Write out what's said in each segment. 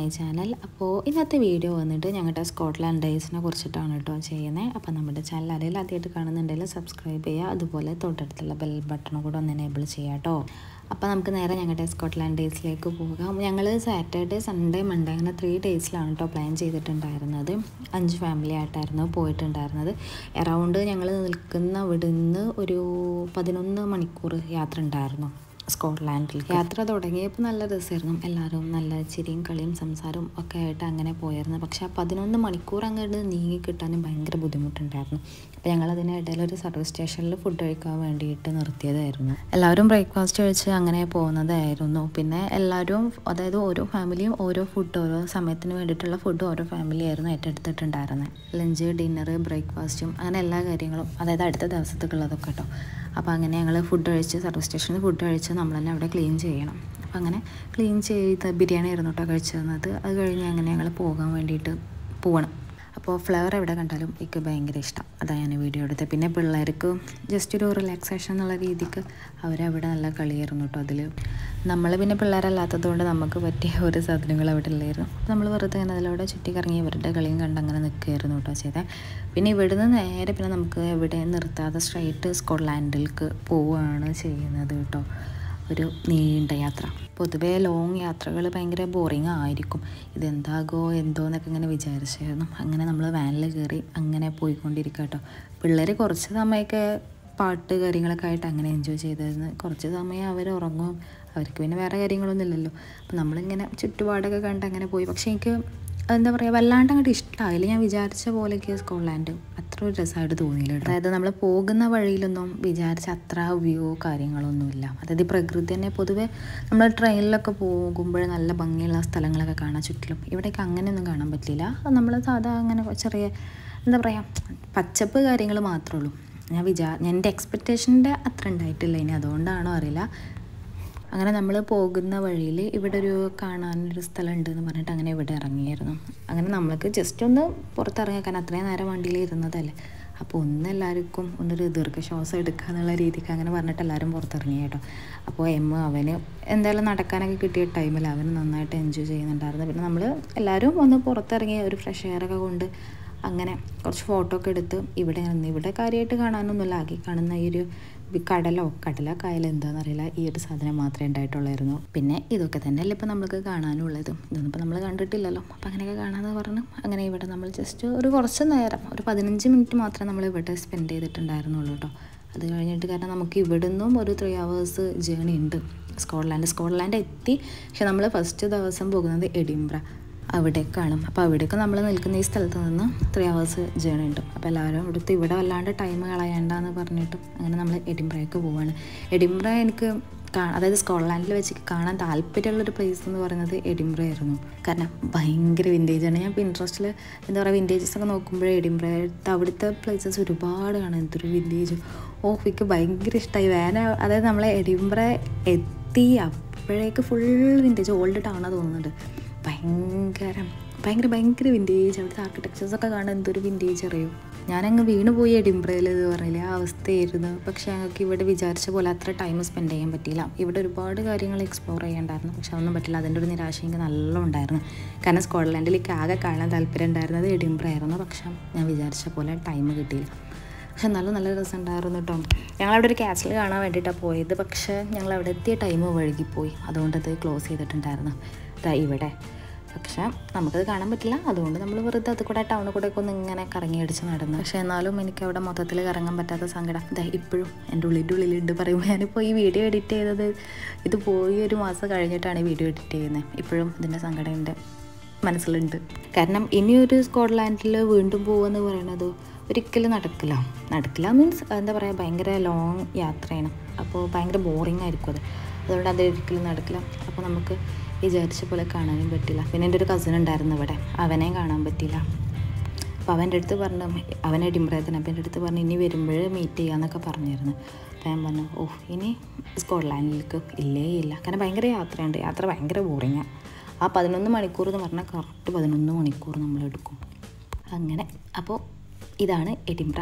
My channel അപ്പോൾ ഇന്നത്തെ video വന്നിട്ട് ഞങ്ങളുടെ സ്കോട്ട്ലാൻഡ് ഡേയ്സിനെ കുറിച്ചിട്ടാണ് കേട്ടോ ചെയ്യുന്നത് അപ്പോൾ നമ്മുടെ ചാനൽ ആരെങ്കിലും ആദ്യമായിട്ട് കാണുന്നുണ്ടെങ്കിൽ സബ്സ്ക്രൈബ് ചെയ്യുക അതുപോലെ തൊട്ടടുത്തുള്ള ബെൽ ബട്ടൺ കൂടെ ഒന്ന് എനേബിൾ ചെയ്യാം കേട്ടോ അപ്പോൾ നമുക്ക് നേരെ ഞങ്ങളുടെ സ്കോട്ട്ലാൻഡ് ഡേയ്സിലേക്ക് പോകാം ഞങ്ങൾ സാറ്റർഡേ സൺഡേ മൺഡേ അങ്ങനെ ത്രീ ഡേയ്സിലാണ് കേട്ടോ പ്ലാൻ ചെയ്തിട്ടുണ്ടായിരുന്നത് അഞ്ച് ഫാമിലി ആയിട്ടായിരുന്നു പോയിട്ടുണ്ടായിരുന്നത് എറൗണ്ട് ഞങ്ങൾ നിൽക്കുന്ന ഇവിടുന്ന് ഒരു പതിനൊന്ന് മണിക്കൂർ യാത്ര ഉണ്ടായിരുന്നു സ്കോട്ട്ലാൻഡിൽ യാത്ര തുടങ്ങിയപ്പോൾ നല്ല രസമായിരുന്നു എല്ലാവരും നല്ല ചിരിയും കളിയും സംസാരവും ഒക്കെ ആയിട്ട് അങ്ങനെ പോയായിരുന്നു പക്ഷേ ആ പതിനൊന്ന് മണിക്കൂർ അങ്ങോട്ട് നീങ്ങി കിട്ടാനും ഭയങ്കര ബുദ്ധിമുട്ടുണ്ടായിരുന്നു അപ്പോൾ ഞങ്ങൾ അതിനിടയിൽ ഒരു സർവീസ് സ്റ്റേഷനിൽ ഫുഡ് കഴിക്കാൻ വേണ്ടിയിട്ട് നിർത്തിയതായിരുന്നു എല്ലാവരും ബ്രേക്ക്ഫാസ്റ്റ് കഴിച്ച് അങ്ങനെ പോകുന്നതായിരുന്നു പിന്നെ എല്ലാവരും അതായത് ഓരോ ഫാമിലിയും ഓരോ ഫുഡ് ഓരോ സമയത്തിന് വേണ്ടിയിട്ടുള്ള ഫുഡ് ഓരോ ഫാമിലി ആയിരുന്നു ഏറ്റെടുത്തിട്ടുണ്ടായിരുന്നത് ലഞ്ച് ഡിന്നർ ബ്രേക്ക്ഫാസ്റ്റും അങ്ങനെ എല്ലാ കാര്യങ്ങളും അതായത് അടുത്ത ദിവസത്തേക്കുള്ളതൊക്കെ കേട്ടോ അപ്പോൾ അങ്ങനെ ഞങ്ങൾ ഫുഡ് കഴിച്ച് സർവീസ് സ്റ്റേഷനിൽ ഫുഡ് കഴിച്ച് നമ്മൾ തന്നെ അവിടെ ക്ലീൻ ചെയ്യണം അപ്പോൾ അങ്ങനെ ക്ലീൻ ചെയ്ത് ബിരിയാണി ആയിരുന്നു കേട്ടോ കഴിച്ചു തന്നത് അത് കഴിഞ്ഞ് അങ്ങനെ ഞങ്ങൾ പോകാൻ വേണ്ടിയിട്ട് പോകണം അപ്പോൾ ഫ്ലവർ എവിടെ കണ്ടാലും എനിക്ക് ഭയങ്കര ഇഷ്ടം അതാണ് ഞാൻ വീഡിയോ എടുത്തത് പിന്നെ പിള്ളേർക്ക് ജസ്റ്റ് ഒരു റിലാക്സേഷൻ എന്നുള്ള രീതിക്ക് അവരവിടെ നല്ല കളിയായിരുന്നു കേട്ടോ അതിൽ നമ്മൾ പിന്നെ പിള്ളേരല്ലാത്തത് കൊണ്ട് നമുക്ക് പറ്റിയ ഒരു സാധനങ്ങൾ അവിടെ ഇല്ലായിരുന്നു നമ്മൾ വെറുതെ ഇങ്ങനെ അതിലൂടെ ചുറ്റി കറങ്ങി ഇവരുടെ കളിയും കണ്ട് അങ്ങനെ നിൽക്കുകയായിരുന്നു കേട്ടോ ചെയ്തത് പിന്നെ ഇവിടുന്ന് നേരെ പിന്നെ നമുക്ക് എവിടെ നിർത്താതെ സ്ട്രൈറ്റ് സ്കോട്ട്ലാൻഡിലേക്ക് പോവുകയാണ് ചെയ്യുന്നത് കേട്ടോ ഒരു നീണ്ട യാത്ര പൊതുവേ ലോങ് യാത്രകൾ ഭയങ്കര ബോറിങ് ആയിരിക്കും ഇതെന്താകോ എന്തോ എന്നൊക്കെ ഇങ്ങനെ വിചാരിച്ചായിരുന്നു അങ്ങനെ നമ്മൾ വാനിൽ കയറി അങ്ങനെ പോയിക്കൊണ്ടിരിക്കുക കേട്ടോ പിള്ളേർ കുറച്ച് സമയമൊക്കെ പാട്ട് കാര്യങ്ങളൊക്കെ ആയിട്ട് അങ്ങനെ എൻജോയ് ചെയ്തിരുന്നു കുറച്ച് സമയം അവർ ഉറങ്ങും അവർക്ക് പിന്നെ വേറെ കാര്യങ്ങളൊന്നും ഇല്ലല്ലോ അപ്പം നമ്മളിങ്ങനെ ചുറ്റുപാടൊക്കെ കണ്ട് അങ്ങനെ പോയി പക്ഷേ എനിക്ക് എന്താ പറയുക വല്ലാണ്ട് അങ്ങോട്ട് ഇഷ്ടമായില്ല ഞാൻ വിചാരിച്ച പോലെയൊക്കെ സ്കോട്ട്ലാൻഡ് അത്ര ഒരു രസമായിട്ട് തോന്നിയില്ല അതായത് നമ്മൾ പോകുന്ന വഴിയിലൊന്നും വിചാരിച്ച അത്ര വ്യൂ കാര്യങ്ങളൊന്നുമില്ല അതായത് ഈ പ്രകൃതി തന്നെ പൊതുവേ നമ്മൾ ട്രെയിനിലൊക്കെ പോകുമ്പോൾ നല്ല ഭംഗിയുള്ള സ്ഥലങ്ങളൊക്കെ കാണാൻ ചുറ്റിലും ഇവിടേക്ക് അങ്ങനെയൊന്നും കാണാൻ പറ്റില്ല നമ്മൾ സാധാ അങ്ങനെ ചെറിയ എന്താ പറയുക പച്ചപ്പ് കാര്യങ്ങൾ മാത്രമേ ഉള്ളൂ ഞാൻ വിചാ എൻ്റെ എക്സ്പെക്റ്റേഷൻ്റെ അത്ര ഉണ്ടായിട്ടില്ല ഇനി അതുകൊണ്ടാണോ അറിയില്ല അങ്ങനെ നമ്മൾ പോകുന്ന വഴിയിൽ ഇവിടെ ഒരു കാണാനൊരു സ്ഥലം ഉണ്ട് എന്ന് പറഞ്ഞിട്ട് അങ്ങനെ ഇവിടെ ഇറങ്ങിയായിരുന്നു അങ്ങനെ നമ്മൾക്ക് ജസ്റ്റ് ഒന്ന് പുറത്തിറങ്ങി കാരണം അത്രയും നേരം വണ്ടിയിൽ ഇരുന്നതല്ലേ അപ്പോൾ ഒന്ന് എല്ലാവർക്കും ഒന്നൊരു ദീർഘശ്വാസം എടുക്കുക എന്നുള്ള രീതിക്ക് അങ്ങനെ പറഞ്ഞിട്ട് എല്ലാവരും പുറത്തിറങ്ങി കേട്ടോ അപ്പോൾ എം അവന് എന്തായാലും നടക്കാനൊക്കെ കിട്ടിയ ടൈമിൽ അവന് നന്നായിട്ട് എൻജോയ് ചെയ്യുന്നുണ്ടായിരുന്നു പിന്നെ നമ്മൾ എല്ലാവരും ഒന്ന് പുറത്തിറങ്ങി ഒരു ഫ്രഷ് എയറൊക്കെ കൊണ്ട് അങ്ങനെ കുറച്ച് ഫോട്ടോ ഒക്കെ എടുത്ത് ഇവിടെ നിന്ന് ഇവിടെ കാര്യമായിട്ട് കാണാനൊന്നുമില്ല ആകെ കാണുന്ന ഈ ഒരു കടലോ കടല കായലോ എന്താണെന്നറിയില്ല ഈ ഒരു സാധനം മാത്രമേ ഉണ്ടായിട്ടുള്ളായിരുന്നു പിന്നെ ഇതൊക്കെ തന്നെയല്ലേ ഇപ്പോൾ നമ്മൾക്ക് കാണാനുള്ളത് ഇതൊന്നും ഇപ്പോൾ നമ്മൾ കണ്ടിട്ടില്ലല്ലോ അപ്പോൾ അങ്ങനെയൊക്കെ കാണാമെന്ന് പറഞ്ഞു അങ്ങനെ ഇവിടെ നമ്മൾ ജസ്റ്റ് ഒരു കുറച്ച് നേരം ഒരു പതിനഞ്ച് മിനിറ്റ് മാത്രമേ നമ്മൾ ഇവിടെ സ്പെൻഡ് ചെയ്തിട്ടുണ്ടായിരുന്നുള്ളൂ കേട്ടോ അത് കഴിഞ്ഞിട്ട് കാരണം നമുക്ക് ഇവിടുന്നും ഒരു ത്രീ അവേഴ്സ് ജേണി ഉണ്ട് സ്കോട്ട്ലാൻഡ് സ്കോട്ട്ലാൻഡ് എത്തി പക്ഷെ നമ്മൾ ഫസ്റ്റ് ദിവസം പോകുന്നത് എഡിംബ്ര അവിടേക്കാണ് അപ്പോൾ അവിടേക്ക് നമ്മൾ നിൽക്കുന്ന ഈ സ്ഥലത്ത് നിന്ന് ത്രീ ഹവേഴ്സ് ജേണി ഉണ്ട് അപ്പോൾ എല്ലാവരും ഇവിടുത്തെ ഇവിടെ വല്ലാണ്ട് ടൈം കളയണ്ടെന്ന് പറഞ്ഞിട്ട് അങ്ങനെ നമ്മൾ എഡിംബ്രയ്ക്ക് പോവാണ് എഡിംബ്ര എനിക്ക് അതായത് സ്കോട്ട്ലാൻഡിൽ വെച്ച് കാണാൻ താല്പര്യമുള്ളൊരു പ്ലേസ് എന്ന് പറയുന്നത് എഡിംബ്ര ആയിരുന്നു കാരണം ഭയങ്കര വിൻറ്റേജാണ് ഞാൻ ഇൻട്രസ്റ്റിൽ എന്താ പറയുക വിൻറ്റേജസ് ഒക്കെ നോക്കുമ്പോഴേ എഡിംബ്രത്തെ അവിടുത്തെ പ്ലേസസ് ഒരുപാട് കാണാം എന്തൊരു വിൻറ്റേജ് ഓ എനിക്ക് ഭയങ്കര ഇഷ്ടമായി വേന അതായത് നമ്മളെ എഡിംബ്ര എത്തി അപ്പോഴേക്ക് ഫുൾ വിൻറ്റേജ് ഓൾഡ് ടൗണാണ് തോന്നുന്നുണ്ട് ഭയങ്കര ഭയങ്കര ഭയങ്കര വിൻറ്റേജ് അവിടുത്തെ ആർക്കിടെക്ചേഴ്സൊക്കെ കാണാൻ എന്തൊരു വിൻറ്റേജ് അറിയും ഞാനങ്ങ് വീണ് പോയി എഡിംബ്രയിൽ എന്ന് പറഞ്ഞില്ല ആ അവസ്ഥയായിരുന്നു പക്ഷേ ഞങ്ങൾക്ക് ഇവിടെ വിചാരിച്ച പോലെ അത്ര ടൈം സ്പെൻഡ് ചെയ്യാൻ പറ്റിയില്ല ഇവിടെ ഒരുപാട് കാര്യങ്ങൾ എക്സ്പ്ലോർ ചെയ്യേണ്ടായിരുന്നു പക്ഷെ അതൊന്നും പറ്റില്ല അതിൻ്റെ ഒരു നിരാശ എനിക്ക് നല്ല ഉണ്ടായിരുന്നു കാരണം സ്കോട്ട്ലാൻഡിലേക്ക് ആകെ കാണാൻ താല്പര്യം ഉണ്ടായിരുന്നത് എഡിംബ്ര ആയിരുന്നു പക്ഷെ ഞാൻ വിചാരിച്ച പോലെ ടൈം കിട്ടിയില്ല പക്ഷെ നല്ല നല്ല രസം ഉണ്ടായിരുന്നു കേട്ടോ ഞങ്ങളവിടെ ഒരു കാസിൽ കാണാൻ വേണ്ടിയിട്ടാണ് പോയത് പക്ഷേ ഞങ്ങൾ അവിടെ എത്തിയ ടൈം വഴുകിപ്പോയി അതുകൊണ്ട് അത് ക്ലോസ് ചെയ്തിട്ടുണ്ടായിരുന്നു ഇവിടെ പക്ഷേ നമുക്കത് കാണാൻ പറ്റില്ല അതുകൊണ്ട് നമ്മൾ വെറുതെ അത് കൂടെ ടൗണിൽ കൂടെ ഒക്കെ ഒന്ന് ഇങ്ങനെ കറങ്ങി അടിച്ച് നടന്നു പക്ഷേ എന്നാലും എനിക്ക് അവിടെ മൊത്തത്തിൽ കറങ്ങാൻ പറ്റാത്ത സങ്കടം ഇതാ ഇപ്പോഴും എൻ്റെ ഉള്ളിൻ്റെ ഉള്ളിലുണ്ട് പറയുമ്പോൾ ഞാനിപ്പോൾ ഈ വീഡിയോ എഡിറ്റ് ചെയ്തത് ഇത് പോയി ഒരു മാസം കഴിഞ്ഞിട്ടാണ് ഈ വീഡിയോ എഡിറ്റ് ചെയ്യുന്നത് ഇപ്പോഴും ഇതിൻ്റെ സങ്കടം എൻ്റെ മനസ്സിലുണ്ട് കാരണം ഇനിയൊരു സ്കോട്ട്ലാൻഡിൽ വീണ്ടും പോകുമെന്ന് പറയുന്നത് ഒരിക്കലും നടക്കില്ല നടക്കില്ല മീൻസ് എന്താ പറയുക ഭയങ്കര ലോങ് യാത്രയാണ് അപ്പോൾ ഭയങ്കര ബോറിംഗ് ആയിരിക്കും അത് അതുകൊണ്ട് അത് ഒരിക്കലും നടക്കില്ല അപ്പോൾ നമുക്ക് വിചാരിച്ച പോലെ കാണാനും പറ്റില്ല പിന്നെ എൻ്റെ ഒരു കസിൻ ഉണ്ടായിരുന്നു ഇവിടെ അവനെയും കാണാൻ പറ്റില്ല അപ്പോൾ അവൻ്റെ അടുത്ത് പറഞ്ഞു അവൻ എഡിംബ്രയത്തിന് അപ്പോൾ എൻ്റെ അടുത്ത് പറഞ്ഞു ഇനി വരുമ്പോൾ മീറ്റ് ചെയ്യാമെന്നൊക്കെ പറഞ്ഞിരുന്നു അപ്പോൾ ഞാൻ പറഞ്ഞു ഓ ഇനി സ്കോട്ട്ലാൻഡിലേക്ക് ഇല്ലേ ഇല്ല കാരണം ഭയങ്കര യാത്രയുണ്ട് യാത്ര ഭയങ്കര ബോറിങ്ങാണ് ആ പതിനൊന്ന് മണിക്കൂർ എന്ന് പറഞ്ഞാൽ കറക്റ്റ് പതിനൊന്ന് മണിക്കൂർ നമ്മൾ എടുക്കും അങ്ങനെ അപ്പോൾ ഇതാണ് എഡിംബ്ര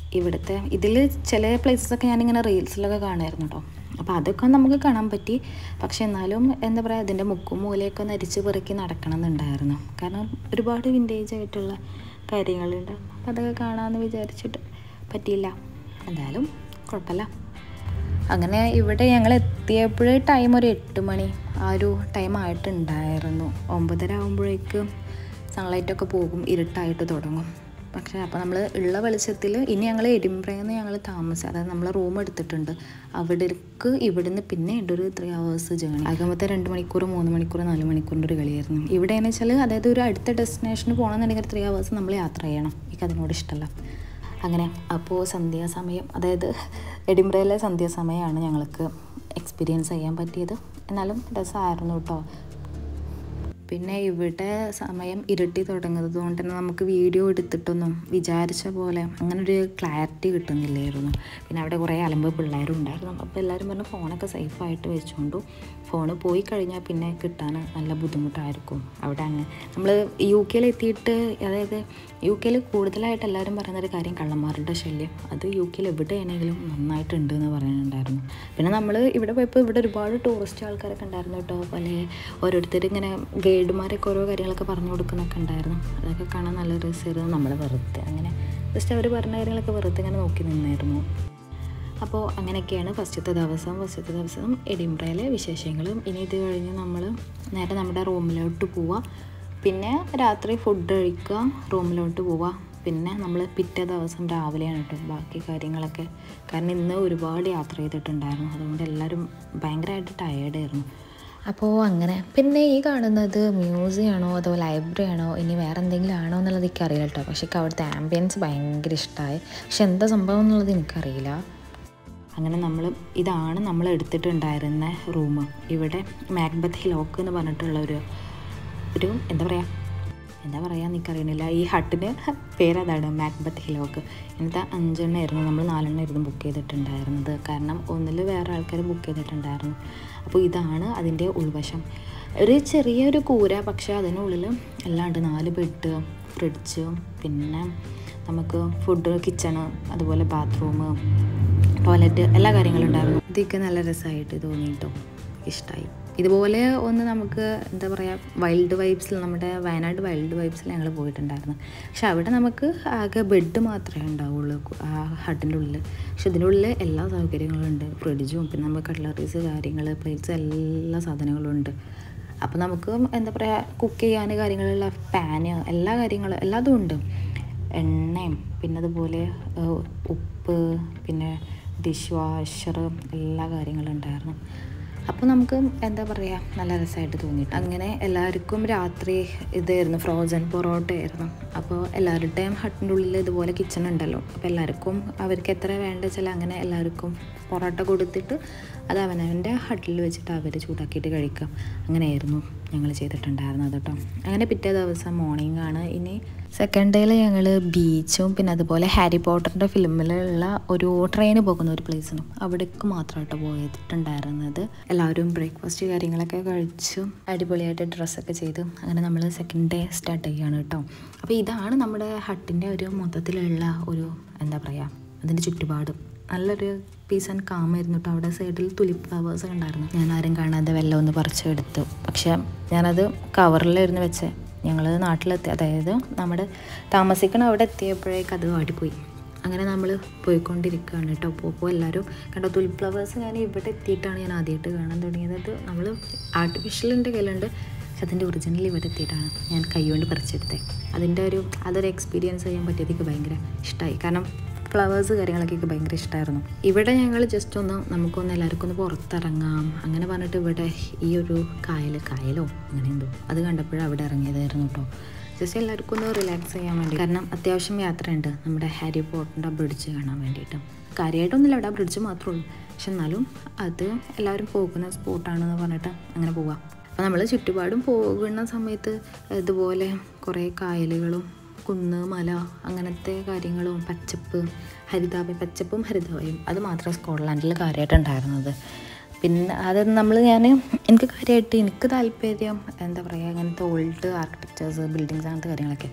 ഇവിടുത്തെ ഇതിൽ ചില പ്ലേസസൊക്കെ ഞാനിങ്ങനെ റീൽസിലൊക്കെ കാണുമായിരുന്നു കേട്ടോ അപ്പോൾ അതൊക്കെ നമുക്ക് കാണാൻ പറ്റി പക്ഷെ എന്നാലും എന്താ പറയുക അതിൻ്റെ മുക്കും മൂലയൊക്കെ ഒന്ന് അരിച്ച് പെറുക്കി നടക്കണം എന്നുണ്ടായിരുന്നു കാരണം ഒരുപാട് വിൻറ്റേജ് ആയിട്ടുള്ള കാര്യങ്ങളുണ്ട് അപ്പോൾ അതൊക്കെ കാണാമെന്ന് വിചാരിച്ചിട്ട് പറ്റിയില്ല എന്തായാലും കുഴപ്പമില്ല അങ്ങനെ ഇവിടെ ഞങ്ങൾ എത്തിയപ്പോൾ ടൈം ഒരു എട്ട് മണി ആ ഒരു ടൈം ആയിട്ടുണ്ടായിരുന്നു ഒമ്പതര ആകുമ്പോഴേക്കും സൺലൈറ്റൊക്കെ പോകും ഇരുട്ടായിട്ട് തുടങ്ങും പക്ഷേ അപ്പോൾ നമ്മൾ ഉള്ള വെളിച്ചത്തിൽ ഇനി ഞങ്ങൾ എഡിംബ്രയിൽ നിന്ന് ഞങ്ങൾ താമസം അതായത് നമ്മൾ റൂം എടുത്തിട്ടുണ്ട് അവിടേക്ക് ഇവിടുന്ന് പിന്നെ ഉണ്ട് ഒരു ത്രീ ഹവേഴ്സ് ജേണി ആകുമ്പോഴത്തെ രണ്ട് മണിക്കൂർ മൂന്ന് മണിക്കൂർ നാല് മണിക്കൂറിൻ്റെ ഒരു കളിയായിരുന്നു ഇവിടെ എന്ന് വെച്ചാൽ അതായത് ഒരു അടുത്ത ഡെസ്റ്റിനേഷന് പോകണമെന്നുണ്ടെങ്കിൽ ത്രീ ഹവേഴ്സ് നമ്മൾ യാത്ര ചെയ്യണം എനിക്ക് അതിനോട് ഇഷ്ടമല്ല അങ്ങനെ അപ്പോൾ സന്ധ്യാസമയം അതായത് എഡിംബ്രയിലെ സന്ധ്യാസമയമാണ് ഞങ്ങൾക്ക് എക്സ്പീരിയൻസ് ചെയ്യാൻ പറ്റിയത് എന്നാലും രസമായിരുന്നു കേട്ടോ പിന്നെ ഇവിടെ സമയം ഇരുട്ടി തുടങ്ങുന്നത് കൊണ്ട് തന്നെ നമുക്ക് വീഡിയോ എടുത്തിട്ടൊന്നും വിചാരിച്ച പോലെ അങ്ങനെ ഒരു ക്ലാരിറ്റി കിട്ടുന്നില്ലായിരുന്നു പിന്നെ അവിടെ കുറേ അലമ്പ് പിള്ളേരും ഉണ്ടായിരുന്നു അപ്പോൾ എല്ലാവരും പറഞ്ഞു ഫോണൊക്കെ സേഫായിട്ട് വെച്ചുകൊണ്ടു ഫോൺ പോയി കഴിഞ്ഞാൽ പിന്നെ കിട്ടാൻ നല്ല ബുദ്ധിമുട്ടായിരിക്കും അവിടെ അങ്ങനെ നമ്മൾ യു കെയിൽ എത്തിയിട്ട് അതായത് യു കെയിൽ കൂടുതലായിട്ട് എല്ലാവരും പറയുന്നൊരു കാര്യം കള്ളന്മാരുടെ ശല്യം അത് യു കെയിൽ എവിടെയാണെങ്കിലും നന്നായിട്ടുണ്ട് എന്ന് പറയുന്നുണ്ടായിരുന്നു പിന്നെ നമ്മൾ ഇവിടെ പോയപ്പോൾ ഇവിടെ ഒരുപാട് ടൂറിസ്റ്റ് ആൾക്കാരൊക്കെ ഉണ്ടായിരുന്നു കേട്ടോ പല ഓരോരുത്തർ ഇങ്ങനെ ഗൈഡുമാരൊക്കെ ഓരോ കാര്യങ്ങളൊക്കെ പറഞ്ഞു കൊടുക്കുന്നൊക്കെ ഉണ്ടായിരുന്നു അതൊക്കെ കാണാൻ നല്ല രസമായിരുന്നു നമ്മൾ വെറുതെ അങ്ങനെ ജസ്റ്റ് അവർ പറഞ്ഞ കാര്യങ്ങളൊക്കെ വെറുതെ ഇങ്ങനെ നോക്കി നിന്നായിരുന്നു അപ്പോൾ അങ്ങനെയൊക്കെയാണ് ഫസ്റ്റത്തെ ദിവസം ഫസ്റ്റത്തെ ദിവസം എഡിംബ്രയിലെ വിശേഷങ്ങളും ഇനി ഇത് കഴിഞ്ഞ് നമ്മൾ നേരെ നമ്മുടെ റൂമിലോട്ട് പോവുക പിന്നെ രാത്രി ഫുഡ് കഴിക്കുക റൂമിലോട്ട് പോവുക പിന്നെ നമ്മൾ പിറ്റേ ദിവസം രാവിലെയാണ് കേട്ടോ ബാക്കി കാര്യങ്ങളൊക്കെ കാരണം ഇന്ന് ഒരുപാട് യാത്ര ചെയ്തിട്ടുണ്ടായിരുന്നു അതുകൊണ്ട് എല്ലാവരും ഭയങ്കരമായിട്ട് ടയേർഡായിരുന്നു അപ്പോൾ അങ്ങനെ പിന്നെ ഈ കാണുന്നത് മ്യൂസിയം ആണോ അതോ ലൈബ്രറി ആണോ ഇനി വേറെ എന്തെങ്കിലും ആണോ എന്നുള്ളത് എനിക്കറിയില്ല കേട്ടോ പക്ഷേ എനിക്ക് അവിടുത്തെ ആംബിയൻസ് ഭയങ്കര ഇഷ്ടമായി പക്ഷെ എന്താ സംഭവം എന്നുള്ളത് എനിക്കറിയില്ല അങ്ങനെ നമ്മൾ ഇതാണ് നമ്മൾ എടുത്തിട്ടുണ്ടായിരുന്ന റൂം ഇവിടെ മാക്ബത്ത് ഹിലോക്ക് എന്ന് പറഞ്ഞിട്ടുള്ള ഒരു ഒരു എന്താ പറയുക എന്താ പറയുക എനിക്കറിയണില്ല ഈ ഹട്ടിന് പേരതാണ് മാക്ബത്ത് ഹിലോക്ക് ഇന്നത്തെ അഞ്ചെണ്ണമായിരുന്നു നമ്മൾ നാലെണ്ണമായിരുന്നു ബുക്ക് ചെയ്തിട്ടുണ്ടായിരുന്നത് കാരണം ഒന്നിൽ വേറെ ആൾക്കാർ ബുക്ക് ചെയ്തിട്ടുണ്ടായിരുന്നു അപ്പോൾ ഇതാണ് അതിൻ്റെ ഉൾവശം ഒരു ചെറിയൊരു കൂര പക്ഷേ അതിനുള്ളിൽ എല്ലാം ഉണ്ട് നാല് ബെഡ് ഫ്രിഡ്ജ് പിന്നെ നമുക്ക് ഫുഡ് കിച്ചണ് അതുപോലെ ബാത്റൂം ടോയ്ലറ്റ് എല്ലാ കാര്യങ്ങളും ഉണ്ടായിരുന്നു ഇതൊക്കെ നല്ല രസമായിട്ട് തോന്നിയിട്ടോ ഇഷ്ടമായി ഇതുപോലെ ഒന്ന് നമുക്ക് എന്താ പറയുക വൈൽഡ് വൈബ്സിൽ നമ്മുടെ വയനാട് വൈൽഡ് വൈബ്സിൽ ഞങ്ങൾ പോയിട്ടുണ്ടായിരുന്നു പക്ഷെ അവിടെ നമുക്ക് ആകെ ബെഡ് മാത്രമേ ഉണ്ടാവുള്ളൂ ആ ഹട്ടിൻ്റെ ഉള്ളിൽ പക്ഷെ ഇതിൻ്റെ ഉള്ളിൽ എല്ലാ സൗകര്യങ്ങളും ഉണ്ട് ഫ്രിഡ്ജും പിന്നെ നമുക്ക് കട്ട്ലറീസ് കാര്യങ്ങൾ പ്ലേറ്റ്സ് എല്ലാ സാധനങ്ങളും ഉണ്ട് അപ്പോൾ നമുക്ക് എന്താ പറയുക കുക്ക് ചെയ്യാൻ കാര്യങ്ങളുള്ള പാന് എല്ലാ കാര്യങ്ങളും എല്ലാതും ഉണ്ട് എണ്ണയും പിന്നെ അതുപോലെ ഏഹ്, ഉപ്പ് പിന്നെ ഡിഷ് വാഷർ എല്ലാ കാര്യങ്ങളും ഉണ്ടായിരുന്നു അപ്പോൾ നമുക്ക് എന്താ പറയുക നല്ല രസമായിട്ട് തോന്നി അങ്ങനെ എല്ലാവർക്കും രാത്രി ഇതായിരുന്നു ഫ്രോസൺ പൊറോട്ട ആയിരുന്നു അപ്പോൾ എല്ലാവരുടെയും ഹട്ടിൻ്റെ ഉള്ളിൽ ഇതുപോലെ കിച്ചൺ ഉണ്ടല്ലോ അപ്പോൾ എല്ലാവർക്കും അവർക്ക് എത്ര വേണ്ട വെച്ചാൽ അങ്ങനെ എല്ലാവർക്കും പൊറോട്ട കൊടുത്തിട്ട് അത് അവനവൻ്റെ ഹട്ടിൽ വെച്ചിട്ട് അവർ ചൂടാക്കിയിട്ട് കഴിക്കാം അങ്ങനെയായിരുന്നു ഞങ്ങൾ ചെയ്തിട്ടുണ്ടായിരുന്നത് കേട്ടോ അങ്ങനെ പിറ്റേ ദിവസം മോർണിംഗ് ആണ് ഇനി സെക്കൻഡ് ഡേയിൽ ഞങ്ങൾ ബീച്ചും പിന്നെ അതുപോലെ ഹാരി പോട്ടറിൻ്റെ ഫിലിമിലുള്ള ഒരു ട്രെയിന് പോകുന്ന ഒരു പ്ലേസിനും അവിടേക്ക് മാത്രമായിട്ട് പോയിട്ടുണ്ടായിരുന്നത് എല്ലാവരും ബ്രേക്ക്ഫാസ്റ്റ് കാര്യങ്ങളൊക്കെ കഴിച്ചു അടിപൊളിയായിട്ട് ഡ്രസ്സൊക്കെ ചെയ്തു അങ്ങനെ നമ്മൾ സെക്കൻഡ് ഡേ സ്റ്റാർട്ട് ചെയ്യുകയാണ് കേട്ടോ അപ്പോൾ ഇതാണ് നമ്മുടെ ഹട്ടിൻ്റെ ഒരു മൊത്തത്തിലുള്ള ഒരു എന്താ പറയുക അതിൻ്റെ ചുറ്റുപാടും നല്ലൊരു പീസ് ആൻഡ് കാമായിരുന്നു കേട്ടോ അവിടെ സൈഡിൽ തുലിപ്പ് ഫ്ലവേഴ്സ് ഉണ്ടായിരുന്നു ഞാൻ ആരും കാണാതെ വെള്ളം ഒന്ന് പറിച്ചെടുത്തു പക്ഷേ ഞാനത് കവറിലായിരുന്നു വെച്ച് ഞങ്ങൾ നാട്ടിലെത്തി അതായത് നമ്മുടെ താമസിക്കണ അവിടെ എത്തിയപ്പോഴേക്ക് അത് വാടിപ്പോയി അങ്ങനെ നമ്മൾ പോയിക്കൊണ്ടിരിക്കുകയാണ് കേട്ടോ അപ്പോൾ അപ്പോൾ എല്ലാവരും കണ്ടോ തുലിപ്പ് ഫ്ലവേഴ്സ് ഞാൻ ഇവിടെ എത്തിയിട്ടാണ് ഞാൻ ആദ്യമായിട്ട് കാണാൻ തുടങ്ങിയത് അത് നമ്മൾ ആർട്ടിഫിഷ്യലിൻ്റെ കയ്യിലുണ്ട് പക്ഷെ അതിൻ്റെ ഒറിജിനൽ ഇവിടെ എത്തിയിട്ടാണ് ഞാൻ കൈകൊണ്ട് പറിച്ചെടുത്തത് അതിൻ്റെ ഒരു അതൊരു എക്സ്പീരിയൻസ് ചെയ്യാൻ പറ്റിയത് എനിക്ക് ഭയങ്കര ഇഷ്ടമായി കാരണം ഫ്ലവേഴ്സ് കാര്യങ്ങളൊക്കെ എനിക്ക് ഭയങ്കര ഇഷ്ടമായിരുന്നു ഇവിടെ ഞങ്ങൾ ജസ്റ്റ് ഒന്ന് നമുക്കൊന്ന് എല്ലാവർക്കും ഒന്ന് പുറത്തിറങ്ങാം അങ്ങനെ പറഞ്ഞിട്ട് ഇവിടെ ഈ ഒരു കായൽ കായലോ അങ്ങനെ എന്തോ അത് കണ്ടപ്പോഴും അവിടെ ഇറങ്ങിയതായിരുന്നു കേട്ടോ ജസ്റ്റ് എല്ലാവർക്കും ഒന്ന് റിലാക്സ് ചെയ്യാൻ വേണ്ടി കാരണം അത്യാവശ്യം യാത്രയുണ്ട് നമ്മുടെ ഹാരി പോട്ടറിൻ്റെ ബ്രിഡ്ജ് കാണാൻ വേണ്ടിയിട്ട് കാര്യമായിട്ടൊന്നുമില്ല അവിടെ ബ്രിഡ്ജ് മാത്രമേ ഉള്ളൂ പക്ഷെ എന്നാലും അത് എല്ലാവരും പോകുന്ന സ്പോട്ടാണെന്ന് പറഞ്ഞിട്ട് അങ്ങനെ പോവാം അപ്പോൾ നമ്മൾ ചുറ്റുപാടും പോകുന്ന സമയത്ത് ഇതുപോലെ കുറേ കായലുകളും കുന്ന് മല അങ്ങനത്തെ കാര്യങ്ങളും പച്ചപ്പ് ഹരിതാപം പച്ചപ്പും ഹരിതാപയും അത് മാത്രമേ സ്കോട്ട്ലാൻഡിൽ കാര്യമായിട്ടുണ്ടായിരുന്നത് പിന്നെ അത് നമ്മൾ ഞാൻ എനിക്ക് കാര്യമായിട്ട് എനിക്ക് താല്പര്യം എന്താ പറയുക അങ്ങനത്തെ ഓൾഡ് ആർക്കിടെക്ചേഴ്സ് ബിൽഡിങ്സ് അങ്ങനത്തെ കാര്യങ്ങളൊക്കെ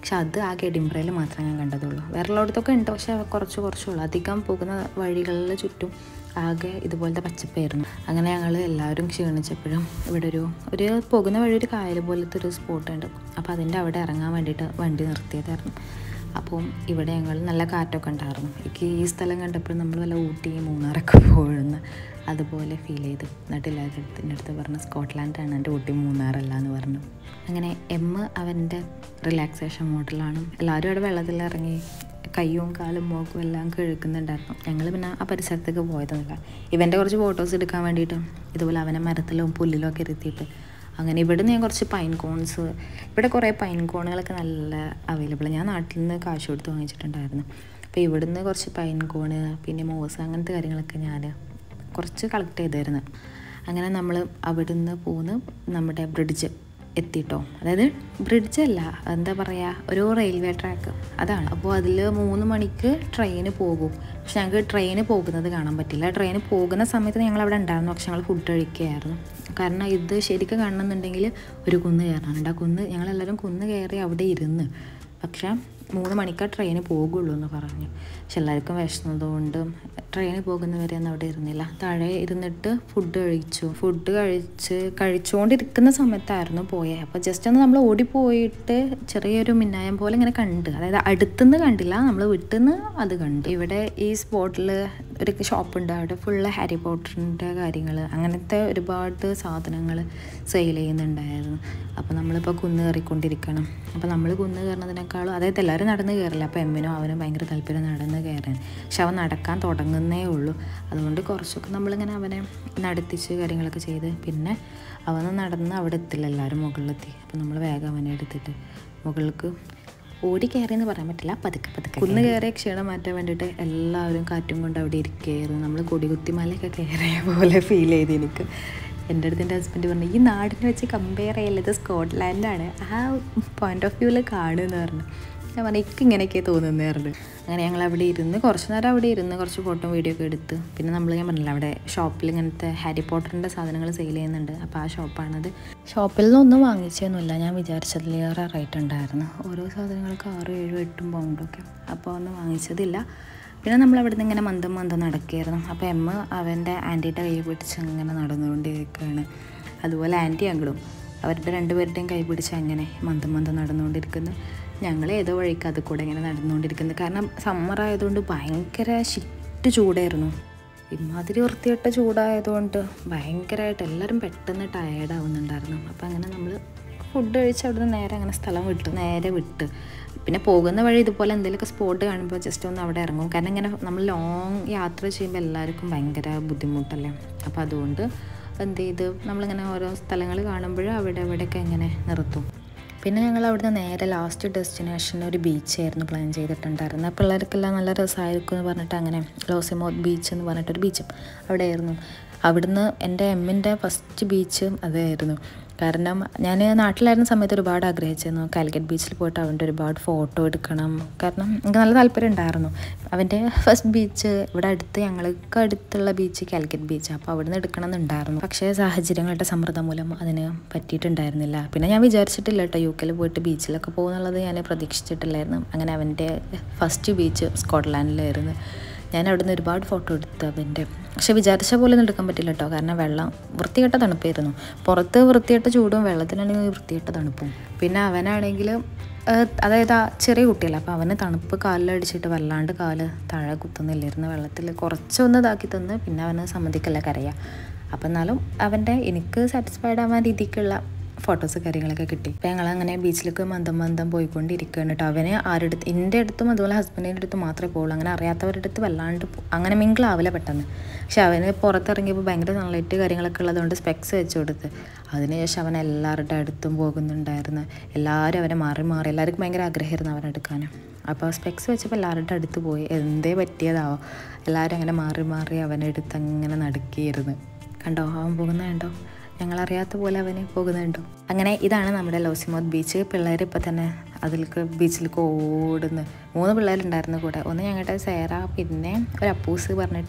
പക്ഷെ അത് ആകെ എഡിംബ്രയിൽ മാത്രമേ ഞാൻ കണ്ടതുള്ളൂ വേറെ ഉള്ളിടത്തൊക്കെ ഉണ്ട് പക്ഷെ കുറച്ച് കുറച്ചുള്ളൂ അധികം പോകുന്ന വഴികളിൽ ചുറ്റും ആകെ ഇതുപോലത്തെ പച്ചപ്പായിരുന്നു അങ്ങനെ ഞങ്ങൾ എല്ലാവരും ക്ഷീണിച്ചപ്പോഴും ഇവിടെ ഒരു ഒരു പോകുന്ന വഴി ഒരു കായൽ പോലത്തെ ഒരു സ്പോട്ട് ഉണ്ട് അപ്പോൾ അതിൻ്റെ അവിടെ ഇറങ്ങാൻ വേണ്ടിയിട്ട് വണ്ടി നിർത്തിയതായിരുന്നു അപ്പം ഇവിടെ ഞങ്ങൾ നല്ല കാറ്റൊക്കെ ഉണ്ടായിരുന്നു എനിക്ക് ഈ സ്ഥലം കണ്ടപ്പോൾ നമ്മൾ വല്ല ഊട്ടി മൂന്നാറൊക്കെ പോകുന്ന അതുപോലെ ഫീൽ ചെയ്ത് എന്നിട്ട് എല്ലാവരുടെ അടുത്ത് എൻ്റെ അടുത്ത് പറഞ്ഞു സ്കോട്ട്ലാൻഡാണ് എൻ്റെ ഊട്ടി മൂന്നാറല്ല എന്ന് പറഞ്ഞു അങ്ങനെ എം അവൻ്റെ റിലാക്സേഷൻ മോഡലാണ് എല്ലാവരും അവിടെ വെള്ളത്തിൽ ഇറങ്ങി കയ്യും കാലും മൂക്കും എല്ലാം കഴുകുന്നുണ്ടായിരുന്നു ഞങ്ങൾ പിന്നെ ആ പരിസരത്തേക്ക് പോയതൊന്നുമില്ല ഇവൻ്റെ കുറച്ച് ഫോട്ടോസ് എടുക്കാൻ വേണ്ടിയിട്ട് ഇതുപോലെ അവനെ മരത്തിലും പുല്ലിലും ഒക്കെ ഇരുത്തിയിട്ട് അങ്ങനെ ഇവിടെ നിന്ന് ഞാൻ കുറച്ച് പൈൻ കോൺസ് ഇവിടെ കുറേ പൈൻ കോണുകളൊക്കെ നല്ല അവൈലബിൾ ഞാൻ നാട്ടിൽ നിന്ന് കാശ് കൊടുത്ത് വാങ്ങിച്ചിട്ടുണ്ടായിരുന്നു അപ്പോൾ ഇവിടുന്ന് കുറച്ച് പൈൻ കോണ് പിന്നെ മോസ് അങ്ങനത്തെ കാര്യങ്ങളൊക്കെ ഞാൻ കുറച്ച് കളക്ട് ചെയ്തായിരുന്നു അങ്ങനെ നമ്മൾ അവിടുന്ന് പോന്ന് നമ്മുടെ ബ്രിഡ്ജ് എത്തിട്ടോ അതായത് ബ്രിഡ്ജ് അല്ല എന്താ പറയുക ഒരു റെയിൽവേ ട്രാക്ക് അതാണ് അപ്പോൾ അതിൽ മൂന്ന് മണിക്ക് ട്രെയിന് പോകും പക്ഷെ ഞങ്ങൾക്ക് ട്രെയിന് പോകുന്നത് കാണാൻ പറ്റില്ല ട്രെയിന് പോകുന്ന സമയത്ത് ഞങ്ങൾ അവിടെ ഉണ്ടായിരുന്നു പക്ഷെ ഞങ്ങൾ ഫുഡ് കഴിക്കുകയായിരുന്നു കാരണം ഇത് ശരിക്കും കാണണമെന്നുണ്ടെങ്കിൽ ഒരു കുന്ന് കയറാനുണ്ട് ആ കുന്ന് ഞങ്ങളെല്ലാവരും കുന്ന് കയറി അവിടെ ഇരുന്ന് പക്ഷേ മൂന്ന് മണിക്കാണ് ട്രെയിന് പോകുള്ളൂ എന്ന് പറഞ്ഞു പക്ഷെ എല്ലാവർക്കും വിശന്നതുകൊണ്ട് ട്രെയിനിൽ പോകുന്നവരെയൊന്നും അവിടെ ഇരുന്നില്ല താഴെ ഇരുന്നിട്ട് ഫുഡ് കഴിച്ചു ഫുഡ് കഴിച്ച് കഴിച്ചുകൊണ്ടിരിക്കുന്ന സമയത്തായിരുന്നു പോയത് അപ്പോൾ ജസ്റ്റ് ഒന്ന് നമ്മൾ ഓടിപ്പോയിട്ട് ചെറിയൊരു മിന്നായം പോലെ ഇങ്ങനെ കണ്ട് അതായത് അടുത്തുനിന്ന് കണ്ടില്ല നമ്മൾ വിട്ടുനിന്ന് അത് കണ്ടു ഇവിടെ ഈ സ്പോട്ടിൽ ഒരു ഷോപ്പുണ്ട് അവിടെ ഫുള്ള് ഹാരി പോട്ടറിൻ്റെ കാര്യങ്ങൾ അങ്ങനത്തെ ഒരുപാട് സാധനങ്ങൾ സെയിൽ ചെയ്യുന്നുണ്ടായിരുന്നു അപ്പോൾ നമ്മളിപ്പോൾ കുന്ന് കയറിക്കൊണ്ടിരിക്കണം അപ്പോൾ നമ്മൾ കുന്ന് കയറുന്നതിനേക്കാളും അതായത് എല്ലാവരും നടന്ന് കയറില്ല അപ്പോൾ എമ്മിനും അവനും ഭയങ്കര താല്പര്യം നടന്ന് കയറാൻ പക്ഷെ അവൻ നടക്കാൻ തുടങ്ങുന്നേ ഉള്ളൂ അതുകൊണ്ട് കുറച്ചൊക്കെ നമ്മളിങ്ങനെ അവനെ നടത്തിച്ച് കാര്യങ്ങളൊക്കെ ചെയ്ത് പിന്നെ അവൻ നടന്ന് അവിടെ എത്തില്ല എല്ലാവരും മുകളിലെത്തി അപ്പോൾ നമ്മൾ വേഗം അവനെ എടുത്തിട്ട് മുകളിലേക്ക് ഓടി കയറിയെന്ന് പറയാൻ പറ്റില്ല പതുക്കെ പതുക്കെ കുന്ന് കയറിയ ക്ഷീണം മാറ്റാൻ വേണ്ടിയിട്ട് എല്ലാവരും കാറ്റും കൊണ്ട് അവിടെ ഇരിക്കുകയായിരുന്നു നമ്മൾ കൊടികുത്തി മലയൊക്കെ കയറിയ പോലെ ഫീൽ ചെയ്ത് എനിക്ക് എൻ്റെ അടുത്ത് എൻ്റെ ഹസ്ബൻഡ് പറഞ്ഞു ഈ നാടിനെ വെച്ച് കമ്പയർ ചെയ്യല്ല ഇത് സ്കോട്ട്ലാൻഡാണ് ആ പോയിന്റ് ഓഫ് വ്യൂവിൽ കാണുമെന്ന് പറഞ്ഞു ഞാൻ പറഞ്ഞു എനിക്ക് ഇങ്ങനെയൊക്കെ തോന്നുന്നതായിരുന്നു അങ്ങനെ ഞങ്ങൾ അവിടെ ഇരുന്ന് കുറച്ച് നേരം അവിടെ ഇരുന്ന് കുറച്ച് ഫോട്ടോ വീഡിയോ ഒക്കെ എടുത്ത് പിന്നെ നമ്മൾ ഞാൻ പറഞ്ഞില്ല അവിടെ ഷോപ്പിൽ ഇങ്ങനത്തെ ഹാരി പോട്ടറിൻ്റെ സാധനങ്ങൾ സെയിൽ ചെയ്യുന്നുണ്ട് അപ്പോൾ ആ ഷോപ്പാണത് ഷോപ്പിൽ നിന്നൊന്നും വാങ്ങിച്ചൊന്നുമില്ല ഞാൻ വിചാരിച്ചതിലേറെ റേറ്റ് ഉണ്ടായിരുന്നു ഓരോ സാധനങ്ങൾക്ക് ആറും ഏഴും എട്ടും പൗണ്ടൊക്കെ അപ്പോൾ ഒന്നും വാങ്ങിച്ചതില്ല പിന്നെ നമ്മൾ അവിടെ നിന്ന് ഇങ്ങനെ മന്ദം മന്ദം നടക്കുകയായിരുന്നു അപ്പോൾ എമ്മ അവൻ്റെ ആൻറ്റിയുടെ കൈ പിടിച്ച് അങ്ങനെ നടന്നുകൊണ്ടിരിക്കുകയാണ് അതുപോലെ ആൻറ്റി അങ്കിളും അവരുടെ രണ്ടുപേരുടെയും കൈ പിടിച്ച് അങ്ങനെ മന്ദം മന്ദം നടന്നുകൊണ്ടിരിക്കുന്നു ഞങ്ങൾ ഏതോ വഴിക്ക് അത് കൂടെ ഇങ്ങനെ നടന്നുകൊണ്ടിരിക്കുന്നു കാരണം സമ്മർ ആയതുകൊണ്ട് ഭയങ്കര ഷിറ്റ് ചൂടായിരുന്നു ഇമാതിരി വൃത്തികെട്ട ചൂടായതുകൊണ്ട് ഭയങ്കരമായിട്ട് എല്ലാവരും പെട്ടെന്ന് ടയേർഡാവുന്നുണ്ടായിരുന്നു അപ്പോൾ അങ്ങനെ നമ്മൾ ഫുഡ് കഴിച്ച് അവിടുന്ന് നേരെ അങ്ങനെ സ്ഥലം വിട്ടു നേരെ വിട്ട് പിന്നെ പോകുന്ന വഴി ഇതുപോലെ എന്തെങ്കിലുമൊക്കെ സ്പോട്ട് കാണുമ്പോൾ ജസ്റ്റ് ഒന്ന് അവിടെ ഇറങ്ങും കാരണം ഇങ്ങനെ നമ്മൾ ലോങ് യാത്ര ചെയ്യുമ്പോൾ എല്ലാവർക്കും ഭയങ്കര ബുദ്ധിമുട്ടല്ലേ അപ്പോൾ അതുകൊണ്ട് എന്ത് ചെയ്ത് നമ്മളിങ്ങനെ ഓരോ സ്ഥലങ്ങൾ കാണുമ്പോൾ അവിടെ അവിടെയൊക്കെ ഇങ്ങനെ നിർത്തും പിന്നെ ഞങ്ങൾ അവിടുന്ന് നേരെ ലാസ്റ്റ് ഡെസ്റ്റിനേഷൻ ഒരു ബീച്ചായിരുന്നു പ്ലാൻ ചെയ്തിട്ടുണ്ടായിരുന്നത് പിള്ളേർക്കെല്ലാം നല്ല രസമായിരിക്കും എന്ന് പറഞ്ഞിട്ട് അങ്ങനെ ലോസിമോത്ത് ബീച്ച് എന്ന് പറഞ്ഞിട്ടൊരു ബീച്ചും അവിടെയായിരുന്നു അവിടുന്ന് എൻ്റെ എമ്മിൻ്റെ ഫസ്റ്റ് ബീച്ച് അതായിരുന്നു കാരണം ഞാൻ നാട്ടിലായിരുന്ന സമയത്ത് ഒരുപാട് ആഗ്രഹിച്ചിരുന്നു കാലിക്കറ്റ് ബീച്ചിൽ പോയിട്ട് അവൻ്റെ ഒരുപാട് ഫോട്ടോ എടുക്കണം കാരണം എനിക്ക് നല്ല താല്പര്യം ഉണ്ടായിരുന്നു അവൻ്റെ ഫസ്റ്റ് ബീച്ച് ഇവിടെ അടുത്ത് ഞങ്ങൾക്ക് അടുത്തുള്ള ബീച്ച് കാലിക്കറ്റ് ബീച്ച് അപ്പോൾ അവിടുന്ന് എടുക്കണം എന്നുണ്ടായിരുന്നു പക്ഷേ സാഹചര്യങ്ങളുടെ സമ്മർദ്ദം മൂലം അതിന് പറ്റിയിട്ടുണ്ടായിരുന്നില്ല പിന്നെ ഞാൻ വിചാരിച്ചിട്ടില്ല കേട്ടോ യു കെയിൽ പോയിട്ട് ബീച്ചിലൊക്കെ പോകുന്നുള്ളത് ഞാൻ പ്രതീക്ഷിച്ചിട്ടില്ലായിരുന്നു അങ്ങനെ അവൻ്റെ ഫസ്റ്റ് ബീച്ച് സ്കോട്ട്ലാൻഡിലായിരുന്നു ഞാൻ അവിടുന്ന് ഒരുപാട് ഫോട്ടോ എടുത്തു അവൻ്റെ പക്ഷെ വിചാരിച്ച പോലെ ഒന്നും എടുക്കാൻ പറ്റില്ല കേട്ടോ കാരണം വെള്ളം വൃത്തികെട്ട തണുപ്പായിരുന്നു പുറത്ത് വൃത്തികെട്ട ചൂടും വെള്ളത്തിനാണെങ്കിൽ വൃത്തികെട്ട തണുപ്പും പിന്നെ അവനാണെങ്കിൽ അതായത് ആ ചെറിയ കുട്ടിയല്ല അപ്പോൾ അവന് തണുപ്പ് കാലിലടിച്ചിട്ട് വല്ലാണ്ട് കാല് താഴെ കുത്തുന്നില്ലായിരുന്നു വെള്ളത്തിൽ കുറച്ചൊന്ന് ഇതാക്കി തന്ന് പിന്നെ അവന് സമ്മതിക്കല്ല കരയുക അപ്പം എന്നാലും അവൻ്റെ എനിക്ക് സാറ്റിസ്ഫൈഡ് ആവാൻ രീതിക്കുള്ള ഫോട്ടോസ് കാര്യങ്ങളൊക്കെ കിട്ടി അപ്പം ഞങ്ങൾ അങ്ങനെ ബീച്ചിലേക്ക് മന്ദം മന്ദം പോയിക്കൊണ്ടിരിക്കുകയാണ് കേട്ടോ അവന് ആരുടെ അടുത്ത് എൻ്റെ അടുത്തും അതുപോലെ ഹസ്ബൻഡിൻ്റെ അടുത്ത് മാത്രമേ പോകുള്ളൂ അങ്ങനെ അറിയാത്തവരുടെ അടുത്ത് വല്ലാണ്ട് പോ- അങ്ങനെ മിങ്കിളാവില്ല പെട്ടെന്ന് പക്ഷെ അവന് പുറത്തിറങ്ങിയപ്പോൾ ഭയങ്കര സൺലൈറ്റ് കാര്യങ്ങളൊക്കെ ഉള്ളതുകൊണ്ട് സ്പെക്സ് വെച്ച് കൊടുത്ത് അതിനുശേഷം അവൻ എല്ലാവരുടെ അടുത്തും പോകുന്നുണ്ടായിരുന്നു എല്ലാവരും അവനെ മാറി മാറി എല്ലാവർക്കും ഭയങ്കര ആഗ്രഹമായിരുന്നു അവനെ എടുക്കാനും അപ്പോൾ സ്പെക്സ് വെച്ചപ്പോൾ എല്ലാവരുടെ അടുത്ത് പോയി എന്തേ പറ്റിയതാവോ എല്ലാവരും അങ്ങനെ മാറി മാറി അവനെടുത്ത് അങ്ങനെ നടക്കിയിരുന്നു കണ്ടോ അവൻ പോകുന്നത് കണ്ടോ ഞങ്ങളറിയാത്ത പോലെ അവന് പോകുന്നുണ്ടോ അങ്ങനെ ഇതാണ് നമ്മുടെ ലോസിമോത്ത് ബീച്ച് പിള്ളേർ ഇപ്പോൾ തന്നെ അതിലേക്ക് ബീച്ചിലേക്ക് ഓടുന്നു മൂന്ന് പിള്ളേരുണ്ടായിരുന്നു കൂടെ ഒന്ന് ഞങ്ങളുടെ സേറ പിന്നെ ഒരു അപ്പൂസ് പറഞ്ഞിട്ട്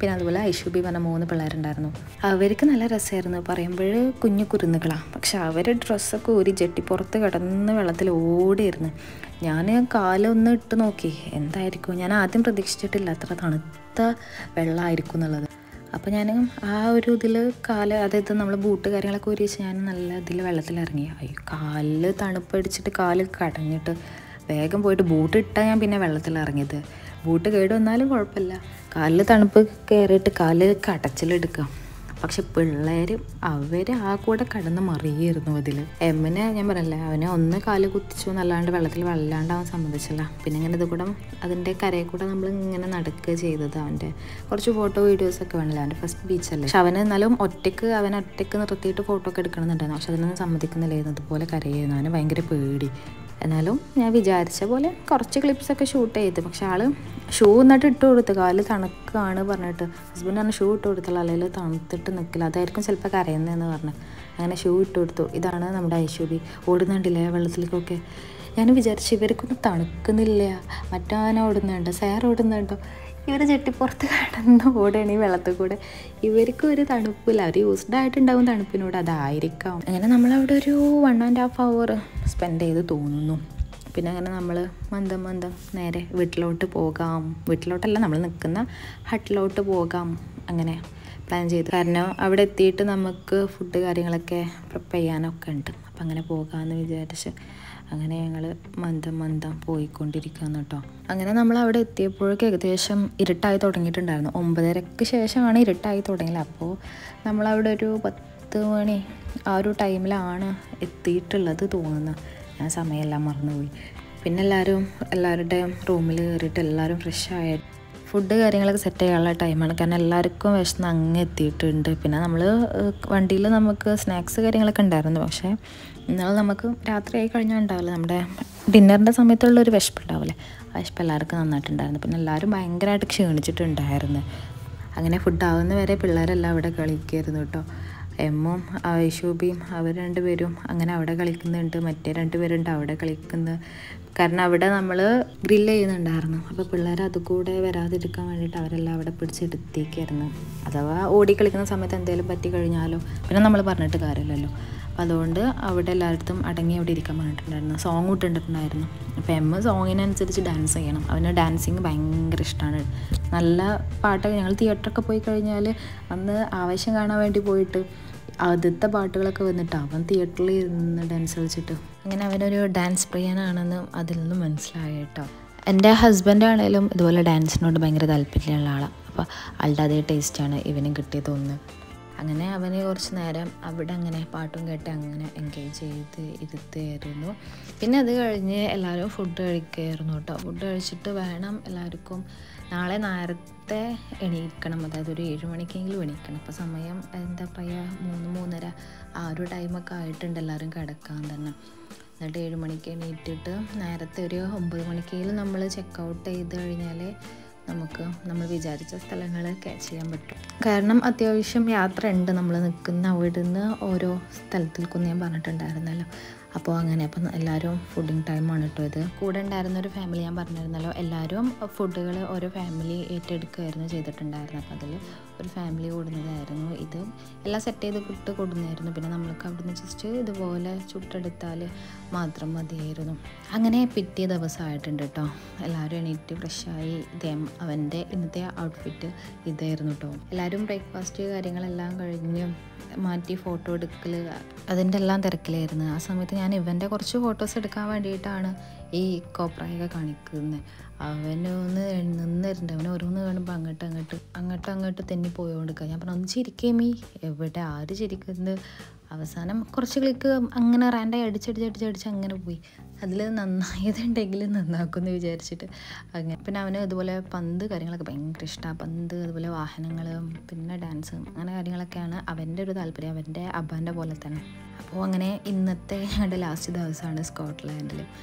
പിന്നെ അതുപോലെ ഐഷുബി പറഞ്ഞ മൂന്ന് പിള്ളേരുണ്ടായിരുന്നു അവർക്ക് നല്ല രസമായിരുന്നു പറയുമ്പോൾ കുഞ്ഞു കുരുന്നുകളാണ് പക്ഷെ അവർ ഡ്രസ്സൊക്കെ ഊരി ജെട്ടി പുറത്ത് കിടന്ന് വെള്ളത്തിൽ ഓടിയിരുന്നു ഞാൻ കാലൊന്ന് ഇട്ട് നോക്കി എന്തായിരിക്കും ഞാൻ ആദ്യം പ്രതീക്ഷിച്ചിട്ടില്ല അത്ര തണുത്ത വെള്ളമായിരിക്കും എന്നുള്ളത് അപ്പോൾ ഞാൻ ആ ഒരു ഇതിൽ കാല് അതായത് നമ്മൾ ബൂട്ട് കാര്യങ്ങളൊക്കെ ഊരി വെച്ച് ഞാൻ നല്ല ഇതിൽ വെള്ളത്തിലിറങ്ങി അയ്യോ കാലിൽ തണുപ്പടിച്ചിട്ട് കാല് കടഞ്ഞിട്ട് വേഗം പോയിട്ട് ബൂട്ട് ഇട്ടാൽ ഞാൻ പിന്നെ വെള്ളത്തിൽ ഇറങ്ങിയത് ബൂട്ട് കേട് വന്നാലും കുഴപ്പമില്ല കാലിൽ തണുപ്പ് കയറിയിട്ട് കാല് കടച്ചിലെടുക്കാം പക്ഷെ പിള്ളേർ അവർ ആ കൂടെ കടന്ന് മറിയായിരുന്നു അതിൽ എമ്മിനെ ഞാൻ പറയല്ലേ അവനെ ഒന്ന് കാല് കുത്തിച്ചു എന്നല്ലാണ്ട് വെള്ളത്തിൽ വെള്ളാണ്ട് അവൻ സമ്മതിച്ചില്ല പിന്നെ ഇങ്ങനെ ഇത് കൂടെ അതിൻ്റെ കരയിൽ കൂടെ നമ്മൾ ഇങ്ങനെ നടക്കുക ചെയ്തത് അവൻ്റെ കുറച്ച് ഫോട്ടോ വീഡിയോസ് ഒക്കെ വേണമല്ലോ അവൻ്റെ ഫസ്റ്റ് ബീച്ചല്ലേ പക്ഷെ അവന് എന്നാലും ഒറ്റയ്ക്ക് അവൻ ഒറ്റയ്ക്ക് നിർത്തിയിട്ട് ഫോട്ടോ ഒക്കെ എടുക്കണമെന്നുണ്ടായിരുന്നു പക്ഷെ അതിനൊന്നും സമ്മതിക്കുന്നില്ലായിരുന്നു അതുപോലെ കരയായിരുന്നു അവന് ഭയങ്കര പേടി എന്നാലും ഞാൻ വിചാരിച്ച പോലെ കുറച്ച് ക്ലിപ്സൊക്കെ ഷൂട്ട് ചെയ്ത് പക്ഷെ ആള് ഷൂ എന്നിട്ട് ഇട്ട് കൊടുത്ത് കാല് തണുക്കാണ് പറഞ്ഞിട്ട് ഹസ്ബൻഡ് പറഞ്ഞ ഷൂ ഇട്ട് കൊടുത്തുള്ള അല്ലെങ്കിൽ തണുത്തിട്ട് നിൽക്കില്ല അതായിരിക്കും ചിലപ്പോൾ കരയുന്നതെന്ന് പറഞ്ഞു അങ്ങനെ ഷൂ ഇട്ട് കൊടുത്തു ഇതാണ് നമ്മുടെ ഐശുബി ഓടുന്നുണ്ടില്ലേ വെള്ളത്തിലേക്കൊക്കെ ഞാൻ വിചാരിച്ചു ഇവർക്കൊന്നും തണുക്കുന്നില്ല മറ്റാന ഓടുന്നുണ്ട് സയർ ഓടുന്നുണ്ടോ ഇവർ ചെട്ടിപ്പുറത്ത് കിടന്ന് ഓടുകയാണ് ഈ വെള്ളത്തിൽ കൂടെ ഇവർക്ക് ഒരു തണുപ്പില്ല അവർ യൂസ്ഡ് ആയിട്ടുണ്ടാവും തണുപ്പിനോട് അതായിരിക്കാം അങ്ങനെ നമ്മളവിടെ ഒരു one and half hour spend ചെയ്ത് തോന്നുന്നു പിന്നെ അങ്ങനെ നമ്മൾ മന്ദം മന്ദം നേരെ വീട്ടിലോട്ട് പോകാം വീട്ടിലോട്ടല്ല നമ്മൾ നിൽക്കുന്ന ഹട്ടിലോട്ട് പോകാം അങ്ങനെ പ്ലാൻ ചെയ്തു കാരണം അവിടെ എത്തിയിട്ട് നമുക്ക് ഫുഡ് കാര്യങ്ങളൊക്കെ പ്രിപ്പയർ ചെയ്യാനൊക്കെ ഉണ്ട് അപ്പം അങ്ങനെ പോകാമെന്ന് വിചാരിച്ച് അങ്ങനെ ഞങ്ങൾ മന്ദം മന്ദം പോയിക്കൊണ്ടിരിക്കുകയാണ് കേട്ടോ അങ്ങനെ നമ്മൾ അവിടെ എത്തിയപ്പോഴേക്കും ഏകദേശം ഇരുട്ടായി തുടങ്ങിയിട്ടുണ്ടായിരുന്നു ഒമ്പതരക്ക് ശേഷമാണ് ഇരുട്ടായി തുടങ്ങിയത് അപ്പോൾ നമ്മളവിടെ ഒരു പത്ത് മണി ആ ഒരു ടൈമിലാണ് എത്തിയിട്ടുള്ളത് തോന്നുന്നു ഞാൻ സമയമെല്ലാം മറന്നുപോയി പിന്നെ എല്ലാവരും എല്ലാവരുടെയും റൂമിൽ കയറിയിട്ട് എല്ലാവരും ഫ്രഷ് ആയ ഫുഡ് കാര്യങ്ങളൊക്കെ സെറ്റ് ചെയ്യാനുള്ള ടൈമാണ് കാരണം എല്ലാവർക്കും വിശന്ന് അങ്ങ് എത്തിയിട്ടുണ്ട് പിന്നെ നമ്മൾ വണ്ടിയിൽ നമുക്ക് സ്നാക്സ് കാര്യങ്ങളൊക്കെ ഉണ്ടായിരുന്നു പക്ഷേ ഇന്നാൾ നമുക്ക് രാത്രി ആയി കഴിഞ്ഞാൽ ഉണ്ടാവില്ല നമ്മുടെ ഡിന്നറിൻ്റെ സമയത്തുള്ള ഒരു വിശപ്പ് ഉണ്ടാവില്ലേ ആ വിശപ്പ് എല്ലാവർക്കും നന്നായിട്ടുണ്ടായിരുന്നു പിന്നെ എല്ലാവരും ഭയങ്കരമായിട്ട് ക്ഷീണിച്ചിട്ടുണ്ടായിരുന്നു അങ്ങനെ ഫുഡ് ആവുന്ന വരെ പിള്ളേരെല്ലാം അവിടെ കളിക്കുമായിരുന്നു കേട്ടോ എമ്മും ഐഷൂബിയും അവർ രണ്ടുപേരും അങ്ങനെ അവിടെ കളിക്കുന്നുണ്ട് മറ്റേ രണ്ടുപേരുണ്ട് അവിടെ കളിക്കുന്നത് കാരണം അവിടെ നമ്മൾ ഗ്രില്ല് ചെയ്യുന്നുണ്ടായിരുന്നു അപ്പോൾ പിള്ളേർ അതുകൂടെ വരാതിരിക്കാൻ വേണ്ടിയിട്ട് അവരെല്ലാം അവിടെ പിടിച്ചെടുത്തേക്കായിരുന്നു അഥവാ ഓടി കളിക്കുന്ന സമയത്ത് എന്തെങ്കിലും പറ്റി കഴിഞ്ഞാലോ പിന്നെ നമ്മൾ പറഞ്ഞിട്ട് കാര്യമില്ലല്ലോ അപ്പോൾ അതുകൊണ്ട് അവിടെ എല്ലായിടത്തും അടങ്ങി അവിടെ ഇരിക്കാൻ പറഞ്ഞിട്ടുണ്ടായിരുന്നു സോങ് ഇട്ടിട്ടുണ്ടായിരുന്നു അപ്പോൾ എമ്മ സോങ്ങിനനുസരിച്ച് ഡാൻസ് ചെയ്യണം അവന് ഡാൻസിങ് ഭയങ്കര ഇഷ്ടമാണ് നല്ല പാട്ടൊക്കെ ഞങ്ങൾ തിയേറ്ററൊക്കെ പോയി കഴിഞ്ഞാൽ അന്ന് ആവശ്യം കാണാൻ വേണ്ടി പോയിട്ട് ആദ്യത്തെ പാട്ടുകളൊക്കെ വന്നിട്ട് അവൻ തിയേറ്ററിൽ ഇരുന്ന് ഡാൻസ് കളിച്ചിട്ട് അങ്ങനെ അവനൊരു ഡാൻസ് പ്രിയനാണെന്ന് അതിൽ നിന്ന് മനസ്സിലായി കേട്ടോ എൻ്റെ ഹസ്ബൻഡ് ആണെങ്കിലും ഇതുപോലെ ഡാൻസിനോട് ഭയങ്കര താല്പര്യമുള്ള ആളാണ് അപ്പോൾ ആളുടെ അതേ ടേസ്റ്റാണ് ഇവനും കിട്ടിയത് തോന്നുന്നു അങ്ങനെ അവന് കുറച്ച് നേരം അവിടെ അങ്ങനെ പാട്ടും കേട്ട് അങ്ങനെ എൻഗേജ് ചെയ്ത് ഇരുത്തായിരുന്നു പിന്നെ അത് കഴിഞ്ഞ് എല്ലാവരും ഫുഡ് കഴിക്കുകയായിരുന്നു കേട്ടോ ഫുഡ് കഴിച്ചിട്ട് വേണം എല്ലാവർക്കും നാളെ നേരത്തെ എണീക്കണം അതായത് ഒരു ഏഴ് മണിക്കെങ്കിലും എണീക്കണം അപ്പോൾ സമയം എന്താ പറയുക മൂന്ന് മൂന്നര ആ ഒരു ടൈമൊക്കെ ആയിട്ടുണ്ട് എല്ലാവരും കിടക്കാൻ തന്നെ എന്നിട്ട് ഏഴ് മണിക്ക് എണീറ്റിട്ട് നേരത്തെ ഒരു ഒമ്പത് മണിക്കെങ്കിലും നമ്മൾ ചെക്ക് ഔട്ട് ചെയ്ത് കഴിഞ്ഞാൽ നമുക്ക് നമ്മൾ വിചാരിച്ച സ്ഥലങ്ങൾ ക്യാച്ച് ചെയ്യാൻ പറ്റും കാരണം അത്യാവശ്യം യാത്ര ഉണ്ട് നമ്മൾ നിൽക്കുന്ന അവിടെ നിന്ന് ഓരോ സ്ഥലത്തിൽക്കും ഞാൻ പറഞ്ഞിട്ടുണ്ടായിരുന്നല്ലോ അപ്പോൾ അങ്ങനെ അപ്പം എല്ലാവരും ഫുഡിങ് ടൈമാണ് കേട്ടോ ഇത് കൂടെ ഉണ്ടായിരുന്ന ഒരു ഫാമിലി ഞാൻ പറഞ്ഞിരുന്നല്ലോ എല്ലാവരും ഫുഡുകൾ ഓരോ ഫാമിലി ഏറ്റെടുക്കുകയായിരുന്നു ചെയ്തിട്ടുണ്ടായിരുന്നത് അപ്പോൾ അതിൽ ഒരു ഫാമിലി കൂടുന്നതായിരുന്നു ഇത് എല്ലാം സെറ്റ് ചെയ്ത് കിട്ട് കൊടുന്നായിരുന്നു പിന്നെ നമ്മൾക്ക് അവിടുന്ന് ജസ്റ്റ് ഇതുപോലെ ചുട്ടെടുത്താൽ മാത്രം മതിയായിരുന്നു അങ്ങനെ പിറ്റേ ദിവസമായിട്ടുണ്ട് കേട്ടോ എല്ലാവരും എണീറ്റ് ഫ്രഷായി ഇതേ അവൻ്റെ ഇന്നത്തെ ഔട്ട്ഫിറ്റ് ഇതായിരുന്നു കേട്ടോ എല്ലാവരും ബ്രേക്ക്ഫാസ്റ്റ് കാര്യങ്ങളെല്ലാം കഴിഞ്ഞ് മാറ്റി ഫോട്ടോ എടുക്കൽ അതിൻ്റെ എല്ലാം തിരക്കിലായിരുന്നു ആ സമയത്ത് ഞാൻ ഇവൻ്റെ കുറച്ച് ഫോട്ടോസ് എടുക്കാൻ വേണ്ടിയിട്ടാണ് ഈ കോപ്രായൊക്കെ കാണിക്കുന്നത് അവനൊന്ന് നിന്നിരുന്നുണ്ട് അവൻ ഓരോന്ന് കാണുമ്പോൾ അങ്ങോട്ട് അങ്ങോട്ട് അങ്ങോട്ട് അങ്ങോട്ട് തെന്നി പോയോണ്ടിരിക്കുക ഞാൻ പറഞ്ഞു ഒന്ന് ചിരിക്കേമീ എവിടെ ആര് ചിരിക്കുന്നത് അവസാനം കുറച്ച് ക്ലിക്ക് അങ്ങനെ റാൻഡായി അടിച്ചടിച്ച് അടിച്ചടിച്ച് അങ്ങനെ പോയി അതിൽ നന്നായതുണ്ടെങ്കിൽ നന്നാക്കുമെന്ന് വിചാരിച്ചിട്ട് അങ്ങനെ പിന്നെ അവന് ഇതുപോലെ പന്ത് കാര്യങ്ങളൊക്കെ ഭയങ്കര ഇഷ്ടമാണ് പന്ത് അതുപോലെ വാഹനങ്ങൾ പിന്നെ ഡാൻസ് അങ്ങനെ കാര്യങ്ങളൊക്കെയാണ് അവൻ്റെ ഒരു താല്പര്യം അവൻ്റെ അബ്ബാൻ്റെ പോലെ തന്നെ അപ്പോൾ അങ്ങനെ ഇന്നത്തെ ഞങ്ങളുടെ ലാസ്റ്റ് ദിവസമാണ് സ്കോട്ട്ലാൻഡിൽ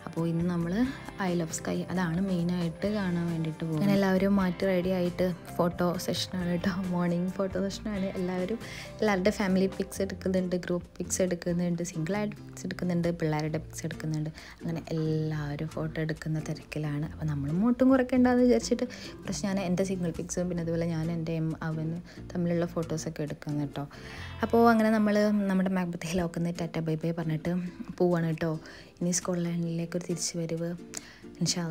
അപ്പോൾ ഇന്ന് നമ്മൾ ഐ ലവ് സ്കൈ അതാണ് മെയിനായിട്ട് കാണാൻ വേണ്ടിയിട്ട് പോകുന്നത് അങ്ങനെ എല്ലാവരും മാറ്റി റെഡി ആയിട്ട് ഫോട്ടോ സെഷനാണ് കേട്ടോ മോർണിംഗ് ഫോട്ടോ സെഷനാണ് എല്ലാവരും എല്ലാവരുടെ ഫാമിലി പിക്സ് എടുക്കുന്നുണ്ട് ഗ്രൂപ്പ് പിക്സ് എടുക്കുന്നുണ്ട് സിംഗിളായിട്ട് പിക്സ് എടുക്കുന്നുണ്ട് പിള്ളേരുടെ പിക്സ് എടുക്കുന്നുണ്ട് അങ്ങനെ എല്ലാവരും ഫോട്ടോ എടുക്കുന്ന തിരക്കിലാണ് അപ്പോൾ നമ്മൾ മോട്ടും കുറയ്ക്കേണ്ടെന്ന് വിചാരിച്ചിട്ട് പക്ഷെ ഞാൻ എൻ്റെ സിംഗിൾ പിക്സും പിന്നെ അതുപോലെ ഞാൻ എൻ്റെ എം അവന് തമ്മിലുള്ള ഫോട്ടോസൊക്കെ എടുക്കുന്നു കേട്ടോ അപ്പോൾ അങ്ങനെ നമ്മൾ നമ്മുടെ മാക്ബത്തെ ലോക്കുന്ന ടാറ്റ ബൈ ബൈ പറഞ്ഞിട്ട് പോവാണ് കേട്ടോ ഇനി സ്കോട്ട്ലാൻഡിലേക്ക് ഒരു തിരിച്ചു വരവ് ഇൻഷാല്ല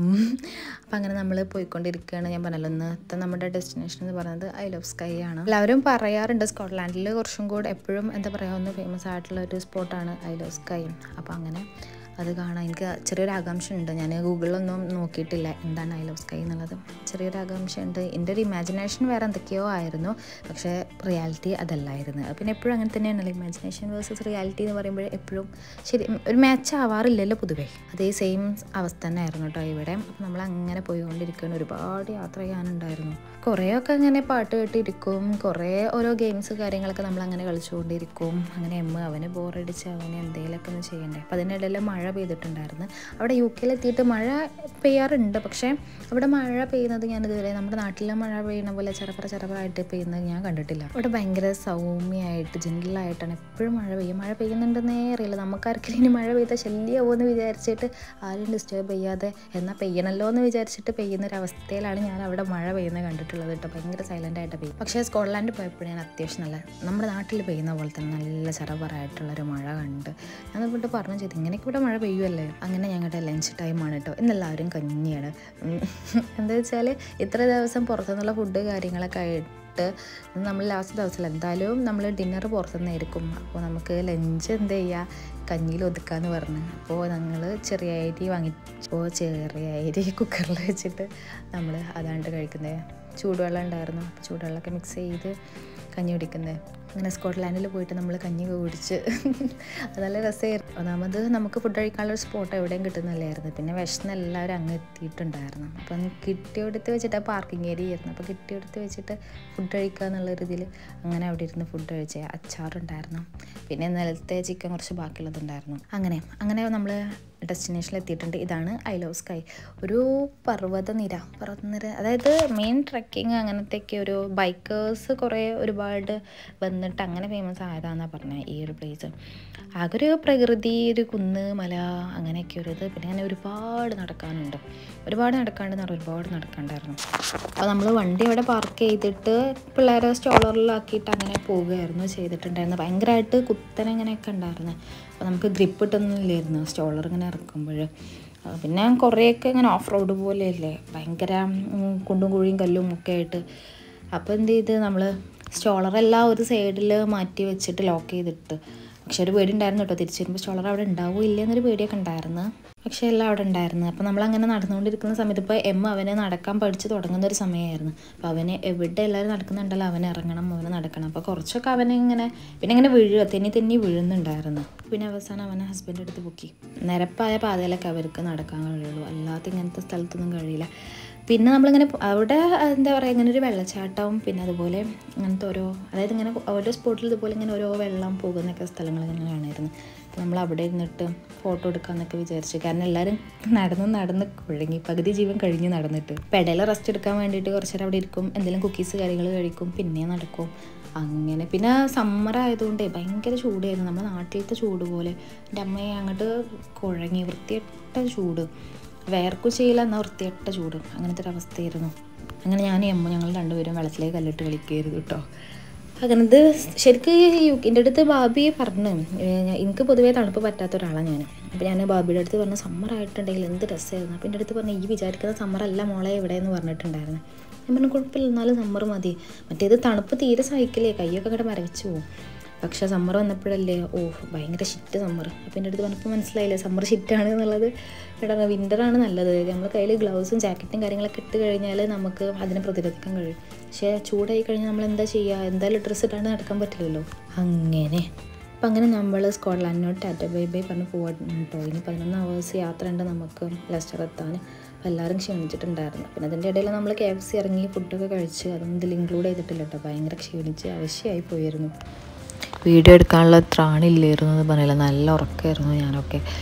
അപ്പം അങ്ങനെ നമ്മൾ പോയിക്കൊണ്ടിരിക്കുകയാണ് ഞാൻ പറഞ്ഞല്ലോ ഇന്നത്തെ നമ്മുടെ ഡെസ്റ്റിനേഷൻ എന്ന് പറയുന്നത് ഐ ലവ് സ്കൈ ആണ് എല്ലാവരും പറയാറുണ്ട് സ്കോട്ട്ലാൻഡിൽ കുറച്ചും കൂടെ എപ്പോഴും എന്താ പറയുക ഒന്ന് ഫേമസ് ആയിട്ടുള്ള ഒരു സ്പോട്ടാണ് ഐ ലവ് സ്കൈ അപ്പോൾ അങ്ങനെ അത് കാണാൻ എനിക്ക് ചെറിയൊരു ആകാംക്ഷ ഉണ്ട് ഞാൻ ഗൂഗിളിലൊന്നും നോക്കിയിട്ടില്ല എന്താണ് ഐ ലവ് സ്കൈ എന്നുള്ളത് ചെറിയൊരു ആകാംക്ഷ ഉണ്ട് എൻ്റെ ഒരു ഇമാജിനേഷൻ വേറെ എന്തൊക്കെയോ ആയിരുന്നു പക്ഷേ റിയാലിറ്റി അതല്ലായിരുന്നു അത് പിന്നെ എപ്പോഴും അങ്ങനെ തന്നെയാണല്ലോ ഇമാജിനേഷൻ വേഴ്സസ് റിയാലിറ്റി എന്ന് പറയുമ്പോൾ എപ്പോഴും ശരി ഒരു മാച്ച് ആവാറില്ലല്ലോ പൊതുവേ അതേ സെയിം അവസ്ഥ തന്നെ ആയിരുന്നു കേട്ടോ ഇവിടെ അപ്പം നമ്മൾ അങ്ങനെ പോയിക്കൊണ്ടിരിക്കുകയാണ് ഒരുപാട് യാത്ര ചെയ്യാനുണ്ടായിരുന്നു കുറേയൊക്കെ അങ്ങനെ പാട്ട് കേട്ടിരിക്കും കുറേ ഓരോ ഗെയിംസ് കാര്യങ്ങളൊക്കെ നമ്മൾ അങ്ങനെ കളിച്ചുകൊണ്ടിരിക്കും അങ്ങനെ എമ്മ അവന് ബോറടിച്ച് അവന് എന്തെങ്കിലുമൊക്കെ ഒന്ന് ചെയ്യണ്ടേ അപ്പം അതിനിടയിൽ മഴ പെയ്തിട്ടുണ്ടായിരുന്നു അവിടെ യു കെയിൽ എത്തിയിട്ട് മഴ പെയ്യാറുണ്ട് പക്ഷേ അവിടെ മഴ പെയ്യുന്നത് ഞാൻ ഇതുവരെ നമ്മുടെ നാട്ടിലെ മഴ പെയ്യുന്ന പോലെ ചെറപ്പറ ചെറപ്പറായിട്ട് പെയ്യുന്നത് ഞാൻ കണ്ടിട്ടില്ല അവിടെ ഭയങ്കര സൗമ്യമായിട്ട് ജെന്റിലായിട്ടാണ് എപ്പോഴും മഴ പെയ്യും മഴ പെയ്യുന്നുണ്ടെന്നേ അറിയില്ല നമുക്കാർക്കെങ്കിലും ഇനി മഴ പെയ്താൽ ശല്യമാവുമോ എന്ന് വിചാരിച്ചിട്ട് ആരും ഡിസ്റ്റർബ് ചെയ്യാതെ എന്നാൽ പെയ്യണമല്ലോ എന്ന് വിചാരിച്ചിട്ട് പെയ്യുന്ന ഒരു അവസ്ഥയിലാണ് ഞാൻ അവിടെ മഴ പെയ്യുന്നത് കണ്ടിട്ടുള്ളത് കേട്ടോ ഭയങ്കര സൈലൻ്റ് ആയിട്ട് പെയ്യും പക്ഷേ സ്കോട്ട്ലാൻഡ് പോയപ്പോൾ ഞാൻ അത്യാവശ്യം നല്ല നമ്മുടെ നാട്ടിൽ പെയ്യുന്ന പോലെ തന്നെ നല്ല ചെറപറായിട്ടുള്ളൊരു മഴ കണ്ട് ഞാൻ ഇവിടെ പറഞ്ഞു ചെയ്തു ഇങ്ങനെയൊക്കെ ഇവിടെ മഴ പെയ്യുമല്ലേ അങ്ങനെ ഞങ്ങളുടെ ലഞ്ച് ടൈമാണ് കേട്ടോ ഇന്നെല്ലാവരും കഞ്ഞിയാണ് ഉം. എന്താ വെച്ചാൽ ഇത്ര ദിവസം പുറത്തുനിന്നുള്ള ഫുഡ് കാര്യങ്ങളൊക്കെ ആയിട്ട് നമ്മൾ ലാസ്റ്റ് ദിവസം എന്തായാലും നമ്മൾ ഡിന്നർ പുറത്തുനിന്നായിരിക്കും അപ്പോൾ നമുക്ക് ലഞ്ച് എന്താ ചെയ്യുക കഞ്ഞിയിൽ ഒതുക്കാന്ന് പറഞ്ഞു അപ്പോൾ ഞങ്ങൾ ചെറിയ അരി വാങ്ങിച്ചപ്പോൾ ചെറിയ അരി കുക്കറിൽ വെച്ചിട്ട് നമ്മൾ അതാണ്ട് കഴിക്കുന്നത് ചൂടുവെള്ളം ഉണ്ടായിരുന്നു അപ്പോൾ ചൂടുവെള്ളമൊക്കെ മിക്സ് ചെയ്ത് കഞ്ഞി കുടിക്കുന്നത് അങ്ങനെ സ്കോട്ട്ലാൻഡിൽ പോയിട്ട് നമ്മൾ കഞ്ഞി കുടിച്ച് അത് നല്ല രസമായിരുന്നു ഒന്നാമത് നമുക്ക് ഫുഡ് കഴിക്കാനുള്ള ഒരു സ്പോട്ട് എവിടെയും കിട്ടുന്നില്ലായിരുന്നു പിന്നെ വിശന്ന് എല്ലാവരും അങ്ങ് എത്തിയിട്ടുണ്ടായിരുന്നു അപ്പം കിട്ടിയെടുത്ത് വെച്ചിട്ട് പാർക്കിംഗ് ഏരിയ ആയിരുന്നു അപ്പോൾ കിട്ടിയെടുത്ത് വെച്ചിട്ട് ഫുഡ് കഴിക്കുക എന്നുള്ള രീതിയിൽ അങ്ങനെ അവിടെ ഇരുന്ന് ഫുഡ് കഴിച്ച് അച്ചാറുണ്ടായിരുന്നു പിന്നെ നിലത്തെ ചിക്കൻ കുറച്ച് ബാക്കിയുള്ളതുണ്ടായിരുന്നു അങ്ങനെ അങ്ങനെ നമ്മൾ ഡെസ്റ്റിനേഷനിൽ എത്തിയിട്ടുണ്ട് ഇതാണ് ഐ ലവ് സ്കൈ ഒരു പർവ്വതനിര പർവ്വതനിര അതായത് മെയിൻ ട്രക്കിങ് അങ്ങനത്തെയൊക്കെ ഒരു ബൈക്കേഴ്സ് കുറേ ഒരുപാട് വന്നിട്ട് അങ്ങനെ ഫേമസ് ആയതാണെന്നാണ് പറഞ്ഞത് ഈ ഒരു പ്ലേസ് ആകെ ഒരു പ്രകൃതി ഒരു കുന്ന് മല അങ്ങനെയൊക്കെ ഒരു ഇത് പിന്നെ അങ്ങനെ ഒരുപാട് നടക്കാനുണ്ട് ഒരുപാട് നടക്കാണ്ടെന്ന് പറഞ്ഞാൽ ഒരുപാട് നടക്കാണ്ടായിരുന്നു അപ്പോൾ നമ്മൾ വണ്ടി അവിടെ പാർക്ക് ചെയ്തിട്ട് പിള്ളേരെ സ്റ്റോളറിലാക്കിയിട്ട് അങ്ങനെ പോവുകയായിരുന്നു ചെയ്തിട്ടുണ്ടായിരുന്നു ഭയങ്കരമായിട്ട് കുത്തനെ അങ്ങനെയൊക്കെ ഉണ്ടായിരുന്നു അപ്പോൾ നമുക്ക് ഗ്രിപ്പ് ഇട്ടൊന്നുമില്ലായിരുന്നു സ്റ്റോളർ ഇങ്ങനെ ഇറക്കുമ്പോൾ ആ, പിന്നെ കുറേയൊക്കെ ഇങ്ങനെ ഓഫ് റോഡ് പോലെയല്ലേ ഭയങ്കര ഉം, കുണ്ടും കുഴിയും കല്ലും ഒക്കെ ആയിട്ട് അപ്പോൾ എന്ത് ചെയ്ത് നമ്മൾ സ്റ്റോളറെല്ലാം ഒരു സൈഡിൽ മാറ്റി വെച്ചിട്ട് ലോക്ക് ചെയ്തിട്ട് പക്ഷെ ഒരു പേടി ഉണ്ടായിരുന്നു കേട്ടോ തിരിച്ചു വരുമ്പോൾ സ്റ്റോളർ അവിടെ ഉണ്ടാവുമോ ഇല്ല എന്നൊരു പേടിയൊക്കെ ഉണ്ടായിരുന്നു പക്ഷേ എല്ലാം അവിടെ ഉണ്ടായിരുന്നു അപ്പോൾ നമ്മൾ അങ്ങനെ നടന്നുകൊണ്ടിരിക്കുന്ന സമയത്ത് ഇപ്പോൾ എം അവനെ നടക്കാൻ പഠിച്ച് തുടങ്ങുന്ന ഒരു സമയമായിരുന്നു അപ്പോൾ അവന് എവിടെ എല്ലാവരും നടക്കുന്നുണ്ടല്ലോ അവൻ ഇറങ്ങണം അവന് നടക്കണം അപ്പോൾ കുറച്ചൊക്കെ അവനെ ഇങ്ങനെ പിന്നെ ഇങ്ങനെ വീഴുക തെന്നി തെന്നി വീഴുന്നുണ്ടായിരുന്നു പിന്നെ അവസാനം അവനെ ഹസ്ബൻഡ് എടുത്ത് പൊക്കി നിരപ്പായ പാതയിലൊക്കെ അവർക്ക് നടക്കാൻ കഴിയുള്ളൂ അല്ലാത്ത ഇങ്ങനത്തെ സ്ഥലത്തൊന്നും കഴിയില്ല പിന്നെ നമ്മളിങ്ങനെ പോ- അവിടെ എന്താ പറയുക ഇങ്ങനെ ഒരു വെള്ളച്ചാട്ടവും പിന്നെ അതുപോലെ ഇങ്ങനത്തെ ഓരോ അതായത് ഇങ്ങനെ ഓരോ സ്പോട്ടിൽ ഇതുപോലെ ഇങ്ങനെ ഓരോ വെള്ളം പോകുന്നൊക്കെ സ്ഥലങ്ങൾ ഇങ്ങനെ കാണായിരുന്നു അപ്പോൾ നമ്മൾ അവിടെ ഇരുന്നിട്ട് ഫോട്ടോ എടുക്കാമെന്നൊക്കെ വിചാരിച്ചു കാരണം എല്ലാവരും നടന്ന് നടന്ന് കുഴങ്ങി പകുതി ജീവൻ കഴിഞ്ഞ് നടന്നിട്ട് അപ്പോൾ ഇടയിൽ റെസ്റ്റ് എടുക്കാൻ വേണ്ടിയിട്ട് കുറച്ച് നേരം അവിടെ ഇരിക്കും എന്തെങ്കിലും കുക്കീസ് കാര്യങ്ങൾ കഴിക്കും പിന്നെ നടക്കും അങ്ങനെ പിന്നെ സമ്മർ ആയതുകൊണ്ട് ഭയങ്കര ചൂടായിരുന്നു നമ്മുടെ നാട്ടിലത്തെ ചൂട് പോലെ എൻ്റെ അമ്മയെ അങ്ങോട്ട് കുഴങ്ങി വൃത്തിയിട്ട ചൂട് വേർക്കും ചെയ്യില്ല എന്നാൽ വൃത്തിയിട്ട ചൂട് അങ്ങനത്തെ ഒരു അവസ്ഥയായിരുന്നു അങ്ങനെ ഞാൻ അമ്മ ഞങ്ങൾ രണ്ടുപേരും വെള്ളത്തിലേക്ക് കല്ലിട്ട് കളിക്കുകയായിരുന്നു കേട്ടോ അങ്ങനെ ഇത് ശരിക്കും എൻ്റെ അടുത്ത് ബാബി പറഞ്ഞു ഏഹ് ഞാൻ- എനിക്ക് പൊതുവേ തണുപ്പ് പറ്റാത്ത ഒരാളാണ് ഞാൻ അപ്പോൾ ഞാൻ ബാബിയുടെ അടുത്ത് പറഞ്ഞു സമ്മർ ആയിട്ടുണ്ടെങ്കിൽ എന്ത് രസമായിരുന്നു അപ്പോൾ എൻ്റെ അടുത്ത് പറഞ്ഞു ഈ വിചാരിക്കുന്ന സമ്മർ അല്ല മോളെ ഇവിടെ എന്ന് പറഞ്ഞിട്ടുണ്ടായിരുന്നു ഞാൻ പറഞ്ഞു കുഴപ്പമില്ല എന്നാലും സമ്മർ മതി മറ്റേത് തണുപ്പ് തീരെ സഹിക്കില്ലേ കൈയൊക്കെ അങ്ങോട്ട് മരവിച്ചു പോകും പക്ഷേ സമ്മർ വന്നപ്പോഴല്ലേ ഓ ഭയങ്കര ഷിറ്റ് സമ്മർ അപ്പോൾ എൻ്റെ അടുത്ത് പറഞ്ഞപ്പോൾ മനസ്സിലായില്ലേ സമ്മർ ഷിറ്റാണ് എന്നുള്ളത് എടാ വിൻ്ററാണ് നല്ലത് നമ്മൾ കയ്യിൽ ഗ്ലൗസും ജാക്കറ്റും കാര്യങ്ങളൊക്കെ ഇട്ട് കഴിഞ്ഞാൽ നമുക്ക് അതിനെ പ്രതിരോധിക്കാൻ കഴിയും പക്ഷേ ചൂടായി കഴിഞ്ഞാൽ നമ്മൾ എന്താ ചെയ്യുക എന്തായാലും ഡ്രസ്സ് ഇട്ടാണ്ട് നടക്കാൻ പറ്റില്ലല്ലോ അങ്ങനെ അപ്പം അങ്ങനെ നമ്മൾ സ്കോട്ട്ലാൻഡിനോട് ടാറ്റ ബൈ ബൈ പറഞ്ഞ് പോകാൻ കേട്ടോ ഇനി പതിനൊന്ന് അവേഴ്സ് യാത്ര ഉണ്ട് നമുക്ക് ലെസ്റ്റർ എത്താൻ അപ്പോൾ എല്ലാവരും ക്ഷീണിച്ചിട്ടുണ്ടായിരുന്നു പിന്നെ അതിൻ്റെ ഇടയിൽ നമ്മൾ കെ എഫ് സി ഇറങ്ങി ഫുഡൊക്കെ കഴിച്ച് അതൊന്നും ഇതിൽ ഇൻക്ലൂഡ് ചെയ്തിട്ടില്ല കേട്ടോ ഭയങ്കര ക്ഷീണിച്ച് ആവശ്യമായി പോയിരുന്നു വീഡിയോ എടുക്കാനുള്ള ത്രാണില്ലായിരുന്നു എന്ന് പറയില്ല നല്ല ഉറക്കമായിരുന്നു ഞാനൊക്കെ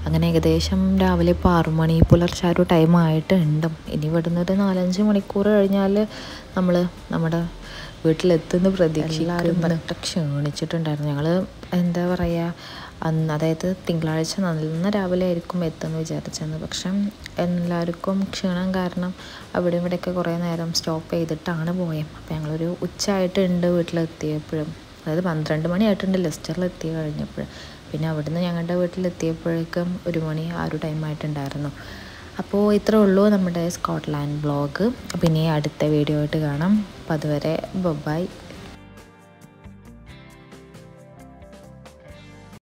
അങ്ങനെ ഏകദേശം രാവിലെ ഇപ്പോൾ ആറു മണി പുലർച്ചെ ആ ഒരു ടൈം ആയിട്ടുണ്ട് ഇനി ഇവിടുന്ന് ഒരു നാലഞ്ച് മണിക്കൂർ കഴിഞ്ഞാൽ നമ്മൾ നമ്മുടെ വീട്ടിലെത്തുന്ന പ്രതീക്ഷയിലാരും പറഞ്ഞിട്ട് ക്ഷീണിച്ചിട്ടുണ്ടായിരുന്നു ഞങ്ങൾ എന്താ പറയുക അന്ന് അതായത് തിങ്കളാഴ്ച നല്ല രാവിലെ ആയിരിക്കും എത്തുമെന്ന് വിചാരിച്ചെന്ന് പക്ഷെ എല്ലാവർക്കും ക്ഷീണം കാരണം അവിടെ ഇവിടെയൊക്കെ കുറേ നേരം സ്റ്റോപ്പ് ചെയ്തിട്ടാണ് പോയത് അപ്പോൾ ഞങ്ങളൊരു ഉച്ചയായിട്ടുണ്ട് വീട്ടിലെത്തിയപ്പോഴും അതായത് പന്ത്രണ്ട് മണിയായിട്ടുണ്ട് ലെസ്റ്ററിൽ എത്തി കഴിഞ്ഞപ്പോൾ പിന്നെ അവിടുന്ന് ഞങ്ങളുടെ വീട്ടിലെത്തിയപ്പോഴേക്കും ഒരു മണി ആ ഒരു ടൈം ആയിട്ടുണ്ടായിരുന്നു അപ്പോൾ ഇത്രേ ഉള്ളൂ നമ്മുടെ സ്കോട്ട്ലാൻഡ് വ്ളോഗ് പിന്നെ അടുത്ത വീഡിയോ ആയിട്ട് കാണാം അപ്പോൾ അതുവരെ ബൊബായ്